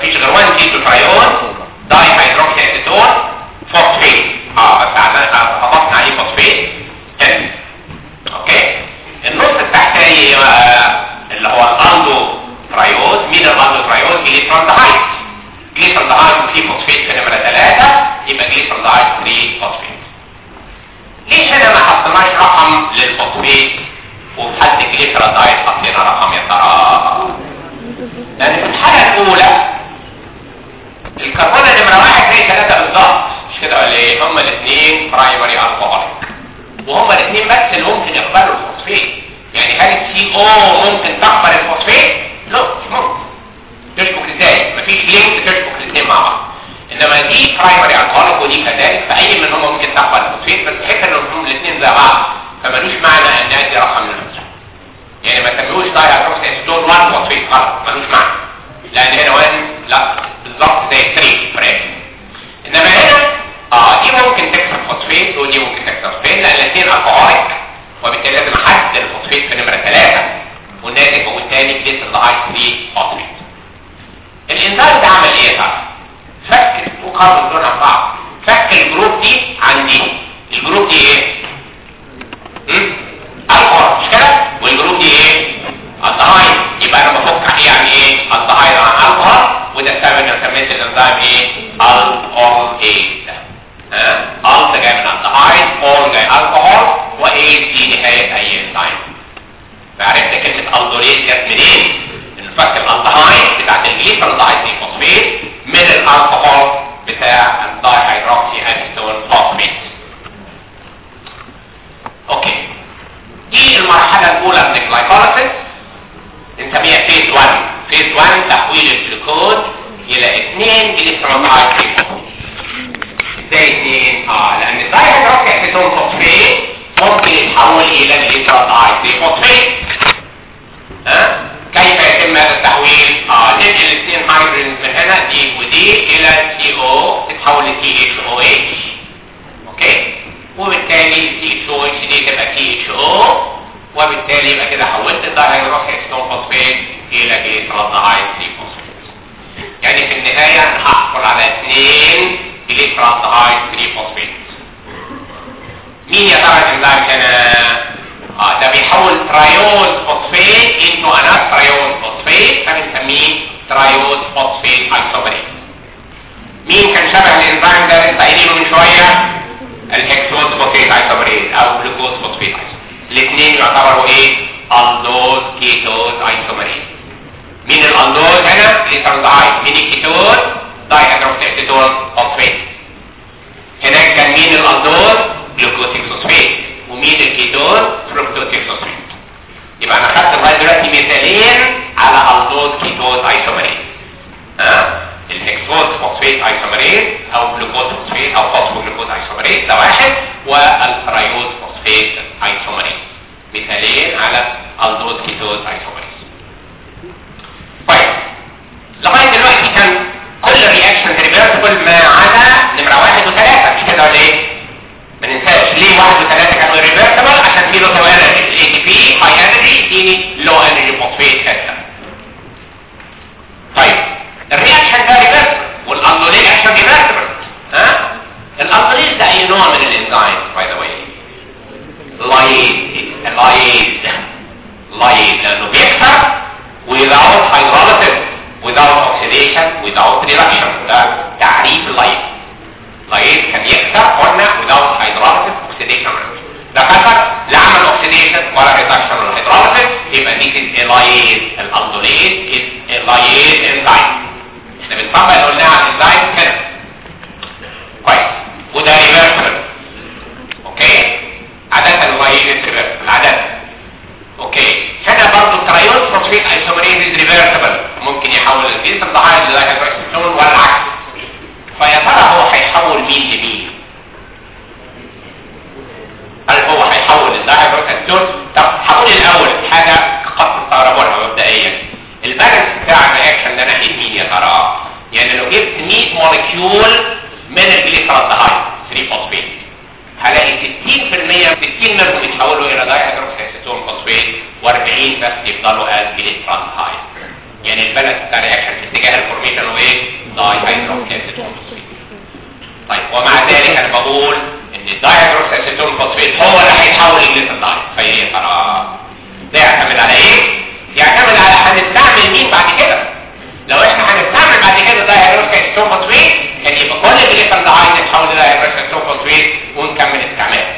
مفيش غير 1 كيتو ترايون داي هيدروكسي اسيتون فوسفيت اه بس عملنا اضفنا عليه فوسفيت هنا اوكي النص التحتاني آه، اللي هو الاندو ترايوز مين الاندو ترايوز جليسرالدهايد جليسرالدهايد وفيه فوسفيت في نمره 3 يبقى جليسرالدهايد 3 فوسفيت ليش هنا ما حطيناش رقم للفوسفيت وفي حد جليسرالدهايد حطينا رقم يا ترى لان في الحاله الاولى الكربون نمره واحد زي ثلاثه بالظبط مش كده ولا ايه هما الاثنين برايمري الكحوليك وهما الاثنين بس اللي ممكن يقبلوا الفوسفيت يعني هل السي او ممكن تقبل الفوسفيت لا مش ممكن تشبك ازاي مفيش لينك تشبك الاثنين مع بعض انما دي برايمري الكحوليك ودي كذلك فاي منهم ممكن تقبل الفوسفيت بس الفكره ان هم الاثنين زي بعض فمالوش معنى ان ادي رقم لنفسه يعني ما تسميهوش داي هيدروكسي اسيتون 1 فوسفيت غلط ملوش معنى لان هنا 1 لا بالظبط زي 3 فريق انما هنا اه دي ممكن تكسب فوسفيت ودي ممكن تكسب فوسفيت لان الاثنين الكحوليك وبالتالي لازم احدد الفوسفيت في نمره 3 والناتج هو الثاني جليس الهاي 3 فوسفيت الانزيم ده عمل ايه بقى فك وقرب دول عن بعض فك الجروب دي عن دي الجروب دي ايه الكحول مش كده والجروب دي ايه الدهايد يبقى انا بفك عليه يعني ايه الدهايد عن الكحول وده السبب ان انا سميت الانزيم ايه الكحول ها الت جاي من الدهايد اول جاي الكحول وايه دي نهايه اي انزيم فعرفت كلمه الدوليز جت منين ان فك الالدهايد بتاعت الجليسرالدهايد دي فوسفيت من الالكحول بتاع الداي هيدروكسي اسيتون فوسفيت اوكي دي المرحله الاولى من الجلايكوليسيس نسميها فيز 1 فيز 1 تحويل الجلوكوز الى 2 جليسرالدهايد ازاي 2 اه لان الداي هيدروكسي اسيتون فوسفيت ممكن يتحول الى جليسرالدهايد فوسفيت ها كيف يتم هذا التحويل اه ننقل الاثنين هيدروجين من هنا دي ودي الى سي او تتحول ل تي اتش او اتش اوكي وبالتالي تي اتش او اتش دي تبقى تي اتش او وبالتالي يبقى كده حولت الدايهيدروكسي اسيتون فوسفات الى جليسرالدهايد سي فوسفات يعني في النهايه انا هحصل على اثنين جليسرالدهايد 3 فوسفات مين يا ترى الانزيم هنا اه ده بيحول ترايوز فوسفيت انتو انات ترايوز فوسفيت فبنسميه ترايوز فوسفيت ايسومريز مين كان شبه الانزيم ده لسه قايلينه من شويه الهكسوز فوسفيت ايسومريز او جلوكوز فوسفيت ايسومريز الاثنين يعتبروا ايه الدوز كيتوز ايسومريز مين الاندوز هنا ليترزايد مين الكيتوز دايهيدروكسي اسيتون فوسفيت هناك كان مين الاندوز جلوكوزيك فوسفيت ومين الكيتون فركتوزيك فوسفيت يبقى انا خدت لغايه دلوقتي مثالين على الدوز كيتوز ايسومريز ها الهكسوز فوسفيت ايسومريز او جلوكوز فوسفيت او فوسفوجلوكوز ايسومريز ده واحد والترايوز فوسفيت ايسومريز مثالين على الدوز كيتوز ايسومريز طيب لغايه دلوقتي كان كل الرياكشن ريفرسبل ما عدا نمره واحد وثلاثه مش كده ولا ايه؟ ما ننساش ليه واحد وثلاثة كانوا ريفرسبل عشان في لو انرجي الاي تي بي هاي انرجي يديني لو انرجي فوسفيت حته طيب الرياكشن ده ريفرسبل والالدولين اكشن ريفرسبل ها الالدولين ده اي نوع من الانزيم باي ذا واي لايد لايد لايد لانه بيكسر without hydrolysis without oxidation without reduction ده تعريف اللايد لايد كان يكسر قلنا without hydrolysis oxidation ده كسر لا عمل oxidation ولا reduction ولا hydrolysis يبقى دي is لايد الالدوليز is لايد انزيم احنا بنطبق اللي قلناه على الانزيم كده كويس وده ريفرسبل اوكي عادة اللايد ريفرسبل عادة اوكي هنا برضه التريون فوسفيت ايسومريز ريفرسبل ممكن يحول الجسم ضحايا للايكوكسيتون والعكس فيا ترى هو هيحول مين لمين هل هو هيحول الدايهيدروكسيتون طب هقول الاول حاجه قد تستغربونها مبدئيا البالانس بتاع الرياكشن ده ناحيه مين يا ترى يعني لو جبت 100 مولكيول من الجليسرالدهايد 3 فوسفيت هلاقي 60% 60 منهم يتحولوا الى دايهيدروكسيتون فوسفيت و40 بس يفضلوا از جليسرالدهايد يعني البالانس بتاع الرياكشن في اتجاه الفورميشن فورميشن وايه داي هيدروكسيتون طيب ومع ذلك انا بقول ان الدايهيدروكسيتون فوسفيت هو اللي هيتحول لجليسيرايد فهي ترى ده يعتمد على ايه يعتمد على هنستعمل مين بعد كده لو احنا هنستعمل بعد كده دايهيدروكسيتون فوسفيت كان يبقى كل الجليسيرايد يتحول لدايهيدروكسيتون فوسفيت ونكمل استعماله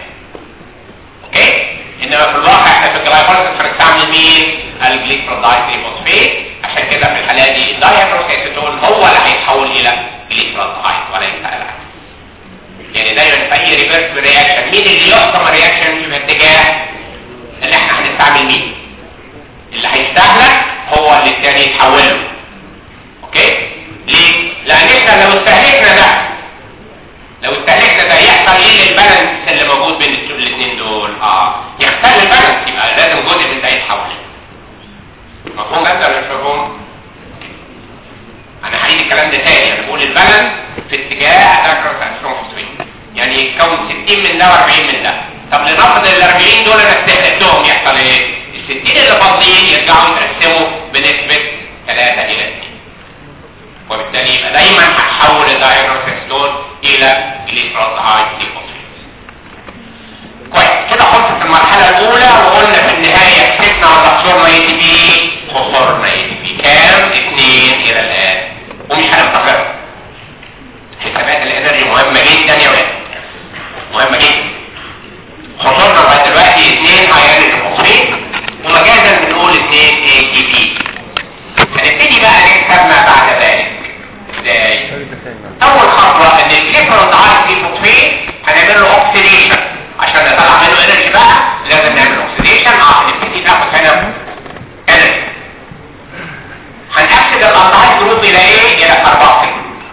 اوكي انما في الواقع احنا في الجلايكوليسيس هنستعمل مين الجليسيرايد فوسفيت عشان كده في الحاله دي الدايهيدروكسيتون هو اللي هيتحول الى جليسيرايد وليس العكس يعني دايما في اي ريفرس رياكشن مين اللي يحكم الرياكشن في الاتجاه اللي احنا هنستعمل مين اللي هيستهلك هو اللي الثاني يتحول له اوكي ليه لان احنا لو استهلكنا ده لو استهلكنا ده يحصل ايه للبالانس اللي موجود بين الاثنين دول اه يختل البالانس يبقى لازم جزء من ده يتحول مفهوم ده ولا مش مفهوم انا هعيد الكلام ده تاني انا بقول البالانس في اتجاه الفوسفين يعني يتكون 60 من ده و40 من ده طب لنفرض ال 40 دول انا استهلكتهم يحصل ايه ال 60 اللي فاضيين يرجعوا يتقسموا بنسبه 3 الى 2 وبالتالي يبقى دايما هتحول الدايهيدروكسيستون الى جليسرالدهايد ديفوسفيت كويس كده خلصت المرحله الاولى وقلنا في النهايه كسبنا ولا خسرنا اي تي بي خسرنا اي تي بي كام 2 الى الان ومش هنفتكرها حسابات الانرجي مهمه جدا يا ولاد مهمه جدا خسرنا لغايه دلوقتي 2 هاي انرجي فوسفيت ومجازا بنقول 2 اي تي بي هنبتدي بقى نكتب ما بعد ذلك ازاي اول خطوه ان الجليسرول دايت دي فوسفيت هنعمل له اوكسيديشن عشان نطلع منه انرجي بقى لازم نعمل اوكسيديشن اه هنبتدي ناخد هنا انرجي هنأكسد الالدهايد جروب الى ايه الى كربوكسيل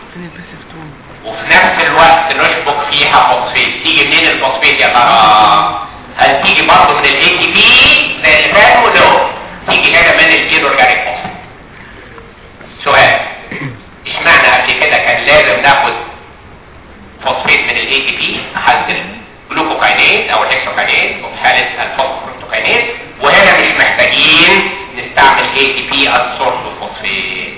وفي نفس الوقت نشبك فيها فوسفيت تيجي منين الفوسفيت يا ترى هل تيجي برضه من الاي تي بي زي اللي فات ولا تيجي هنا من الاورجانيك فوسفيت سؤال اشمعنى قبل كده كان لازم ناخد فوسفيت من الاي تي بي حالة الجلوكوكاينيز او الهكسوكاينيز وفي حالة الفوسفوكاينيز وهنا مش محتاجين نستعمل اي تي بي از سورس فوسفيت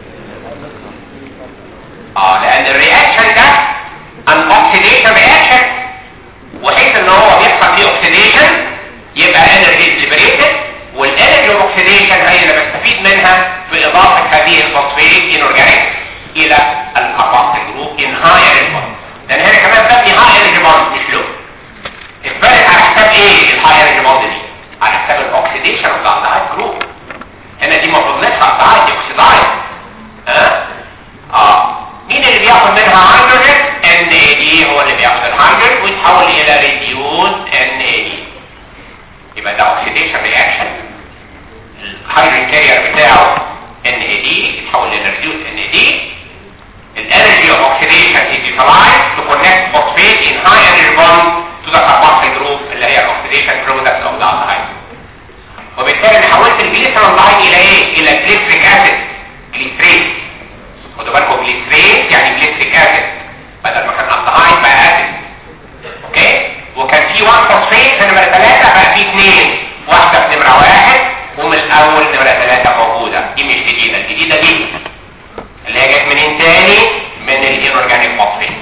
اه لان الرياكشن ده ان اوكسيديشن رياكشن وحيث ان هو بيحصل فيه اوكسيديشن يبقى انرجي ليبريتد والانرجي اوكسيديشن هي اللي بستفيد منها في اضافه هذه الفوسفيت انورجانيك الى الكاربوكسيل جروب ان هاي انرجي بوند لان هنا كمان بتبني هاي انرجي بوند مش لو اتبنت على حساب ايه الهاي انرجي بوند دي على حساب الاوكسيديشن اوف ذا جروب هنا دي المفروض نطلع ساعات اوكسيدايز ها اه مين اللي بياخد منها هيدروجين ان اي دي هو اللي بياخد الهيدروجين ويتحول الى ريديوز ان اي دي يبقى ده اوكسيديشن رياكشن الهيدروجين كارير بتاعه ان اي دي يتحول الى ريديوز ان اي دي الانرجي اوف اوكسيديشن is utilized to connect phosphate in high energy bond to the carboxyl group اللي هي الاوكسيديشن product of the aldehyde وبالتالي انا حولت الجليسرالدهايد الى ايه الى جليسريك اسيد جليسريت خدوا بالكم جليسريت يعني جليسريك اسيد بدل ما كان الدهايد بقى اسيد اوكي وكان في 1 فوسفيت في نمره 3 بقى في 2 واحده في نمره 1 ومن الاول نمره 3 موجوده دي مش جديده الجديده دي اللي هي جت منين تاني من الانورجانيك فوسفيت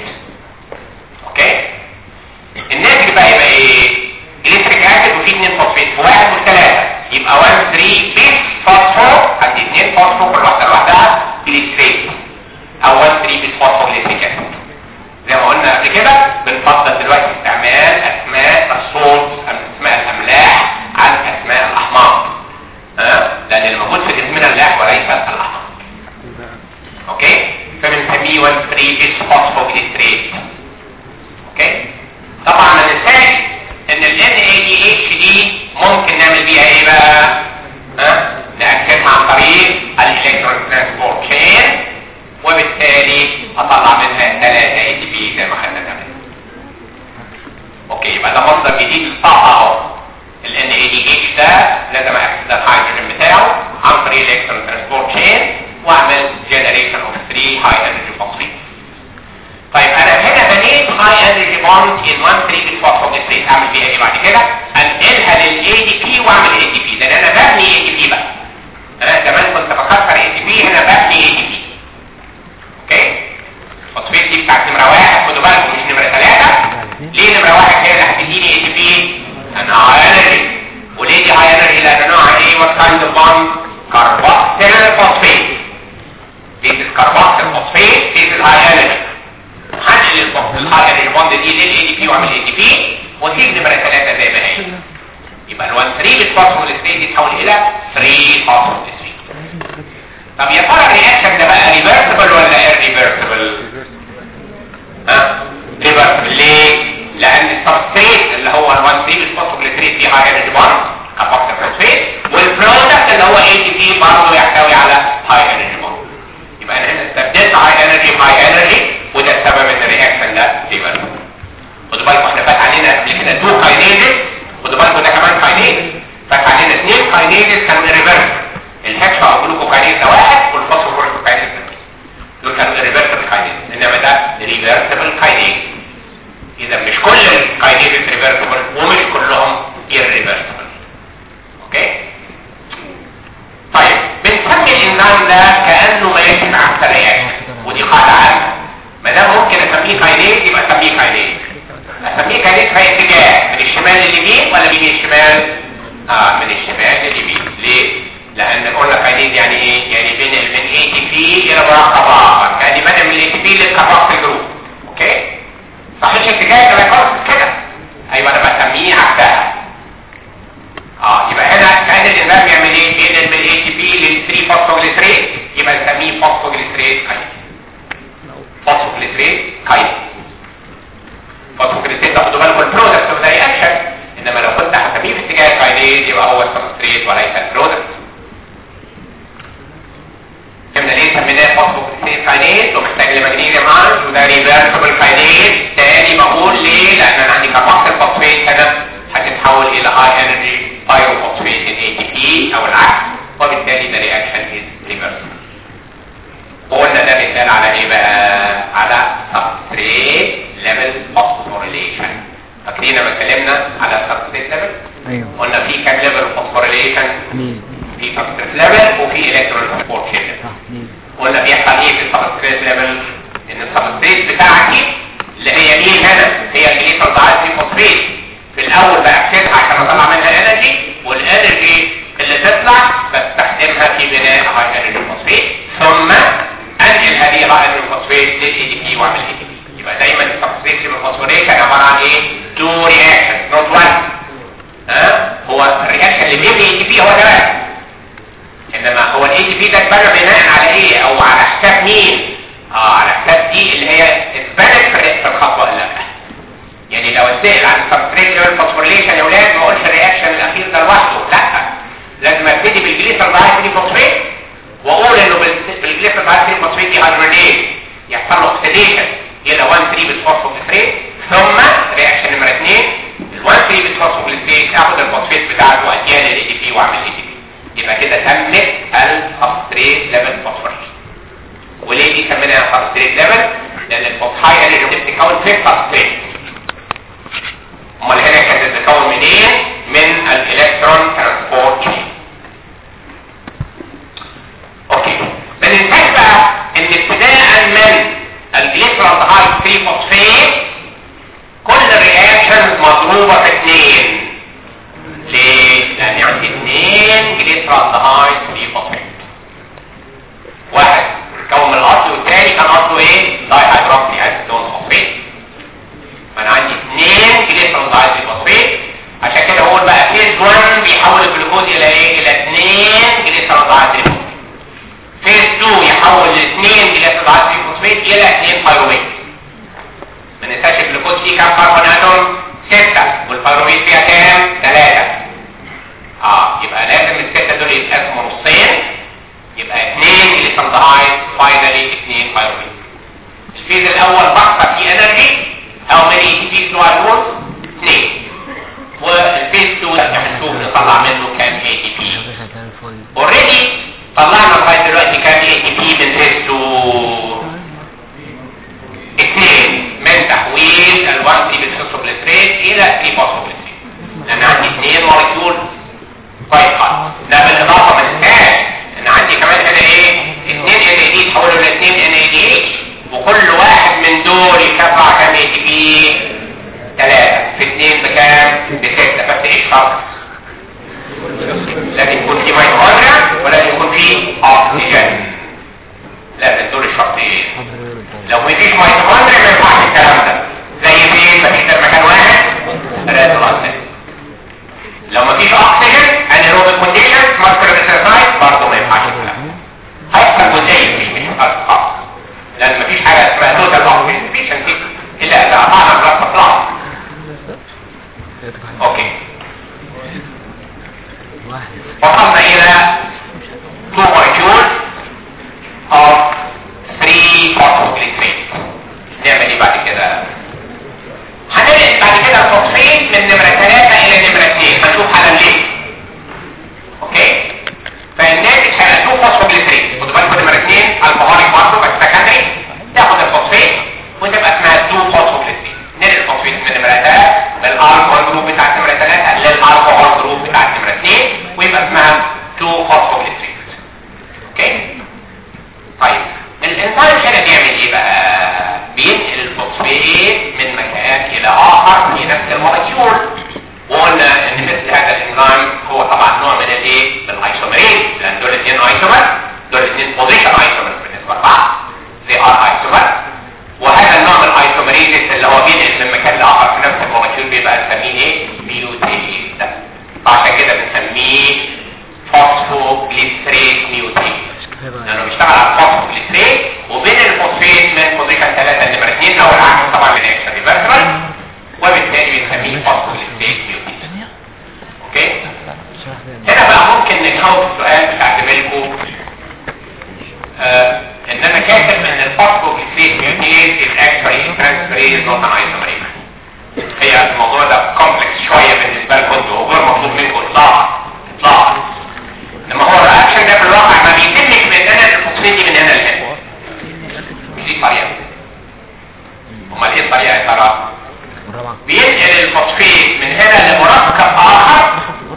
اوكي الناتج بقى يبقى ايه جليسريك اسيد وفي 2 فوسفيت في 1 و 3 يبقى 1 3 بيس فوسفور عندي 2 فوسفور كل واحده لوحدها جليسريت او 1 3 بيس فوسفور جليسريك اسيد زي ما قلنا قبل كده بنفضل دلوقتي استعمال اسماء الصوت اسماء الاملاح عن اسماء الاحماض ها لان اللي موجود في جسمنا الاملاح وليس الاحماض اوكي فبنسميه 1 3 بيس فوسفور جليسريت اوكي طبعا ما ننساش ان ال NADH دي ممكن نعمل بيها ايه بقى ها نأكدها عن طريق الالكترون ترانسبورت تشين وبالتالي اطلع منها 3 اي تي بي زي ما خدنا زمان اوكي يبقى ده مصدر جديد للطاقه اهو ال NADH ده لازم اكسد الهيدروجين بتاعه عن طريق الالكترون ترانسبورت تشين واعمل جنريشن اوف 3 هاي انرجي فوسفيت طيب انا هنا بنيت هاي انرجي بوند ان 1 3 بالفوسفوجليسريت اعمل فيها ايه بعد كده انقلها للاي دي بي واعمل اي دي بي لان انا ببني اي دي بي بقى انا زمان كنت بكسر اي دي بي هنا ببني اي دي بي وتسيب نمره 3 زي ما هي يبقى ال 1 3 بالفوسفوريلستريت يتحول الى 3 فوسفوريلستريت طب يا ترى الرياكشن ده بقى ريفرسبل ولا irreversible ها ريفرسبل ليه لان السبستريت اللي هو ال 1 3 بالفوسفوريلستريت فيه هاي انرجي بوند كابوكسي فوسفيت والبرودكت اللي هو اي تي بي برضه يحتوي على هاي انرجي بوند يبقى انا هنا استبدلت هاي انرجي بهاي انرجي وده السبب ان الرياكشن ده ريفرسبل خدوا بالكم احنا فات علينا قبل كده تو كاينيزز خدوا بالكم ده كمان كاينيز فات علينا اثنين كاينيزز كانوا ريفرس الهكسا او جلوكوكاينيز ده واحد والفوسفوريلوكاينيز ده دول كانوا ريفرسبل كاينيز انما ده ريفرسبل كاينيز اذا مش كل الكاينيزز ريفرسبل ومش كلهم irreversible اوكي طيب بنسمي الانزيم ده كانه ماشي مع الرياكشن ودي قاعده عامه ما دام ممكن اسميه كاينيز يبقى اسميه كاينيز اسميه كاينيز في اتجاه من الشمال لليمين ولا من الشمال اه من الشمال لليمين ليه لان قلنا كاينيز يعني ايه يعني بين ال- من اي تي بي الى مركب اخر يعني بدل من الاي تي بي للكاباكسي جروب اوكي صحيح اتجاه الكاباكسي كده ايوه انا بسميه عكسها اه يبقى هنا كان الانزيم يعمل ايه بين من الاي تي بي لل 3 فوسفوجليسريت يبقى نسميه فوسفوجليسريت كاينيز فوسفوجليسريت كاينيز فوسفوجليسريت ده خدوا بالكم البرودكت اوف ذا رياكشن انما لو كنت هسميه في اتجاه الكاينيز يبقى هو السبستريت وليس البرودكت فهمنا ليه سميناه فوسفوجليسريت كاينيز ومحتاج لمغنيسيوم ايون وده ريفرسبل كاينيز تاني بقول ليه لان انا عندي كاباكسل فوسفيت هنا هتتحول الى هاي انرجي بايروفوسفيت ان اي تي بي او العكس وبالتالي ده رياكشن از ريفرسبل وقلنا ده مثال على ايه بقى على سبستريت ليفل فوسفوريليشن فاكرين لما اتكلمنا على سبستريت ليفل ايوه قلنا في كام ليفل فوسفوريليشن مين في سبستريت ليفل وفي الكترون سبورت ليفل صح مين قلنا بيحصل ايه في السبستريت ليفل ان السبستريت بتاعتي اللي هي مين هنا هي الجليسرول دايزي فوسفيت في الاول باكسدها عشان اطلع منها انرجي والانرجي اللي تطلع بستخدمها في بناء هاي انرجي فوسفيت ثم انقل هذه الهاي انرجي فوسفيت للاي دي بي واعمل اي دي بي يبقى دايما السبستريت بالفوسفوريشن عباره عن ايه تو رياكشن نوت وان ها هو الرياكشن اللي بيبني اي دي بي هو ده بس. انما هو الاي دي بي ده اتبنى بناء على ايه او على حساب مين اه على حساب دي اللي هي اتبنت في الخطوه اللي قبلها يعني لو اتسال عن السبستريت ليفل فوسفوريليشن يا اولاد ما اقولش الرياكشن الاخير ده لوحده لا لازم ابتدي بالجليسر دايثري فوسفيت واقول انه بال- بالجليسر دايثري فوسفيت دي هيدروليز يحصل له اوكسيديشن الى 1 3 بالفوسفوجليسريت ثم رياكشن نمره 2 ال 1 3 بالفوسفوجليسريت اخد الفوسفيت بتاعته واديها للاي دي بي واعمل اي دي بي يبقى كده تمت السبستريت ليفل فوسفوريليشن وليه دي سميناها سبستريت ليفل لان الفوسفاي انرجي بتتكون في السبستريت امال هنا كانت بتتكون منين من الالكترون ترانسبورت تشين اوكي ما ننساش بقى ان ابتداء من الجليسرال هاي 3 فوسفيت كل الرياكشنز مضروبه في اثنين ليه؟ لان عندي اثنين جليسرال هاي 3 فوسفيت واحد كون من الاصل والثاني كان اصله ايه؟ داي هيدروكسي اسيتون فوسفيت فانا عندي اثنين جليسرول دايزي فوسفيت عشان كده هو بقى فيز 1 بيحول الجلوكوز الى ايه الى اثنين جليسرول دايزي فوسفيت فيز 2 يحول الاثنين جليسرول دايزي فوسفيت الى اثنين بايروميت ما ننساش الجلوكوز فيه كام كربون اتوم 6 والبايروميت فيها كام 3 اه يبقى لازم الستة دول يتقسموا نصين يبقى اثنين جليسرول دايز فاينلي اثنين بايروميت الفيز الاول بحث فيه انرجي how many ATPs do I want? اثنين والفيز 2 هنشوف نطلع منه كام ATP اوريدي طلعنا لغايه دلوقتي كام ATP من فيز 2 اثنين من تحويل ال 1 3 بالفوسفوجليسريت الى 3 فوسفوجليسريت لان عندي اثنين مولكيول كويس خالص ده بالاضافه ما ننساش ان عندي كمان هنا ايه اثنين ان اي دي تحولوا لاثنين ان اي دي وكل واحد من دول يكفى كام اي تي بي ثلاثة في اثنين بكام بستة بس ايش فرق لازم يكون في ميتوكوندريا ولازم يكون في اكسجين لازم دول الشرطين لو مفيش ميتوكوندريا ما ينفعش الكلام ده زي فين مفيش غير مكان واحد اوكي واحد وصلنا الى two molecules of three phosphoglycerate نعمل ايه بعد كده هننقل بعد كده الفوسفيت من نمرة 3 الى نمرة 2 هنشوف حالا ليه اوكي فالناتج هيبقى 2 فوسفوجليسرين خدوا بالكم نمرة 2 الكهوليك برضه بس سكندري تاخد الفوسفيت وتبقى اسمها 2 فوسفوجليسرين ننقل الفوسفيت من نمرة 3 للالكوهول جروب بتاعت نمرة 3 للالكوهول جروب بتاعت نمرة 2 ويبقى اسمها 2 فوسفوجليسرين اوكي طيب الانزيم هنا بيعمل ايه بقى بينقل الفوسفيت من مكان الى اخر في نفس المولكيول وقلنا ان مثل هذا الانزيم هو طبعا نوع من الايه من الايسومريز لان دول الاثنين ايسومر دول الاثنين بوزيشن ايسومر بالنسبه لبعض they are isomer وهذا النوع من الايسومريز اللي هو بينقل من مكان لاخر في نفس المولكيول بيبقى نسميه ايه ميوتيز فعشان كده بنسميه فوسفوجليسريت ميوتيز لانه بيشتغل على الفوسفوجليسريت وبين الفوسفيت من بوزيشن 3 لنمره 2 او العكس طبعا من اكسترا ريفرسبل وبالتالي بنسميه فوسفوجليسريت ميوتيز اوكي هنا بقى ممكن نجاوب السؤال بتاع زميلكم آه ان انا كاتب ان الفوسفوجليسريت ميوتيز is actually a transferase not an isomerase هي الموضوع ده كومبلكس شويه بالنسبه لكم انتوا وغير مطلوب منكم اطلاقا اطلاقا لما هو الرياكشن ده في الواقع ما بيتمش من هنا الفوسفيت دي من هنا لهنا مش دي الطريقه امال ايه الطريقه يا ترى والرابعة بينقل الفوسفيت من هنا لمركب اخر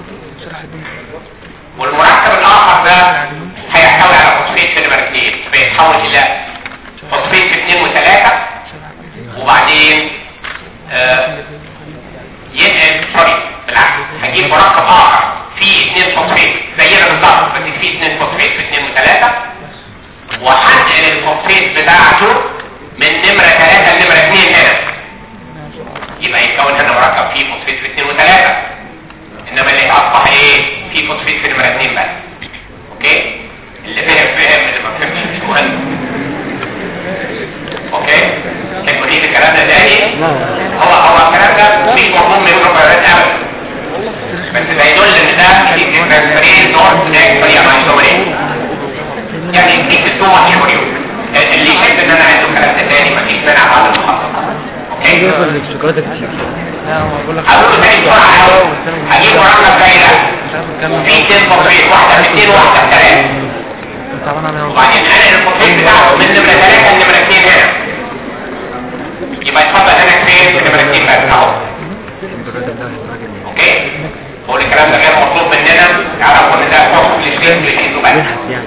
والمركب الاخر ده هيحتوي على فوسفيت في نمره 2 فيتحول الى فوسفيت في 2 و3 وبعدين آه ينقل سوري بالعكس هجيب مركب اخر فيه 2 فوسفيت زينا بالظبط بس فيه 2 فوسفيت في 2 و3 وهنقل الفوسفيت بتاعته من نمره 3 لنمره 2 هنا يبقى يتكون هنا مركب فيه فوسفيت في 2 و3 انما اللي اصبح ايه فيه فوسفيت في نمره 2 بس اوكي اللي فهم فهم اللي ما فهمش مش مهم اوكي تكون ايه الكلام ده تاني هو هو الكلام ده مش مفهوم من البروبرات ابدا بس ده يدل ان ده في ترانسفيرين نوع اكتر يعني ايسومرين يعني يديك تو ماتش فور يو اللي يحب ان انا عنده الكلام ده تاني مفيش مانع بعد المحاضره اوكي بياكل الشوكولاتة كتير هقول له تاني بسرعه قوي هجيب مركب زي ده وفي اثنين فوسفيت واحده في اثنين وواحده في ثلاثه وبعدين انا الفوسفيت بتاعته من نمره ثلاثه لنمره اثنين هنا يبقى يتفضل هنا فين في نمره اثنين بس اهو اوكي هو الكلام ده غير مطلوب مننا تعرفوا ان ده فوسفوجليسرين جليسيدو بس يبحث يعني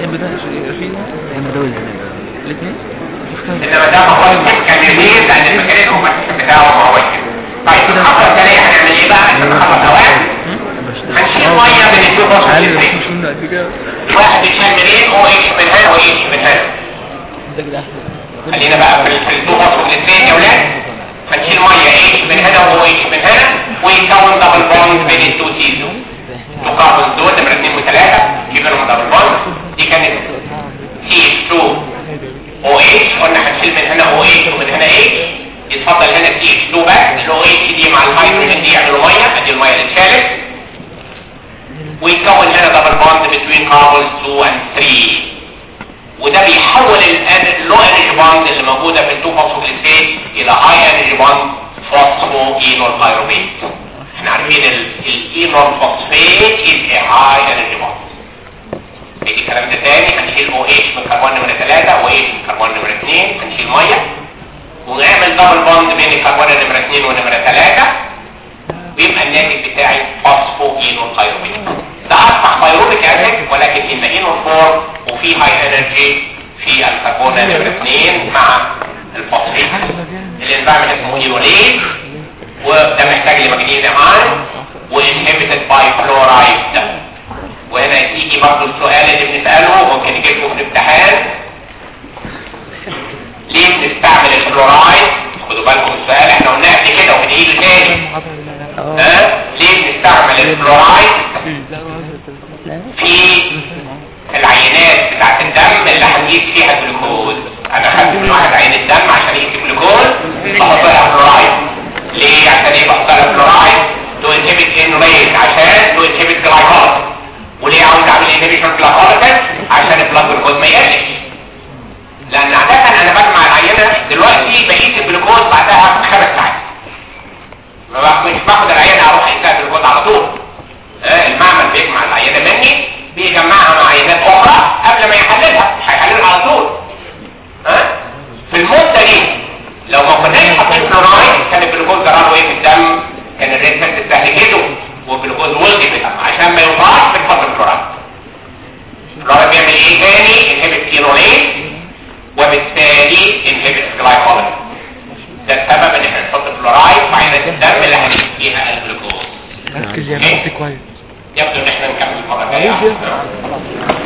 انما ده هو الكيميكال ريليز لان الميكانيزم بتاعه ما هو كده طيب الخطوه الثانيه هنعمل ايه بقى عشان نخلص اوقات هنشيل ميه من التو فوسفوجليسرين واحد يتشال منين او اتش من هنا و اتش من هنا خلينا بقى في في التو فوسفوجليسرين يا ولاد هنشيل ميه اتش من هنا و اتش من هنا ويكون دبل بوند بين التو تيزو تو كاربونز دول نمره 2 و3 يبقى دبل بوند دي كانت سي اتش 2 او اتش قلنا هنشيل من هنا او اتش ومن هنا اتش يتفضل هنا سي اتش 2 بس الاو اتش دي مع الهيدروجين دي يعملوا ميه ادي الميه اللي اتشالت ويتكون هنا دبل بوند بين كاربونز 2 and 3 وده بيحول اللو انرجي بوند اللي موجوده في التو فوسفوجليسيد الى هاي انرجي بوند فوسفو اينول بايروبيت احنا عارفين الاينول فوسفيت از ا هاي انرجي بوند نيجي الكلام ده تاني هنشيل او اتش من كربون نمره 3 و اتش من كربون نمره 2 هنشيل ميه ونعمل دبل بوند بين الكربون نمره 2 ونمره 3 ويبقى الناتج بتاعي فوسفو اينول بايروبيت ده اصبح بايروبيك اسيد ولكن ان اينول فورم وفي هاي انرجي في الكربون نمره 2 مع الفوسفيت الانزيم اسمه ايروليز وده محتاج لمغنيزيوم ايون وانهبيتد باي فلورايد وهنا يجي برضه السؤال اللي بنساله ممكن يجي لكم في الامتحان ليه بنستعمل الفلورايد خدوا بالكم السؤال احنا قلناه قبل كده وبنعيده تاني ها ليه بنستعمل الفلورايد في العينات بتاعت الدم اللي هنقيس فيها الجلوكوز انا خدت من واحد عين الدم عشان يقيس الجلوكوز بحط لها فلورايد ليه عشان ايه بحط لها فلورايد الدم اللي هنجيب فيها الجلوكوز ركز يا بنتي كويس يبدو ان احنا نكمل المره الجايه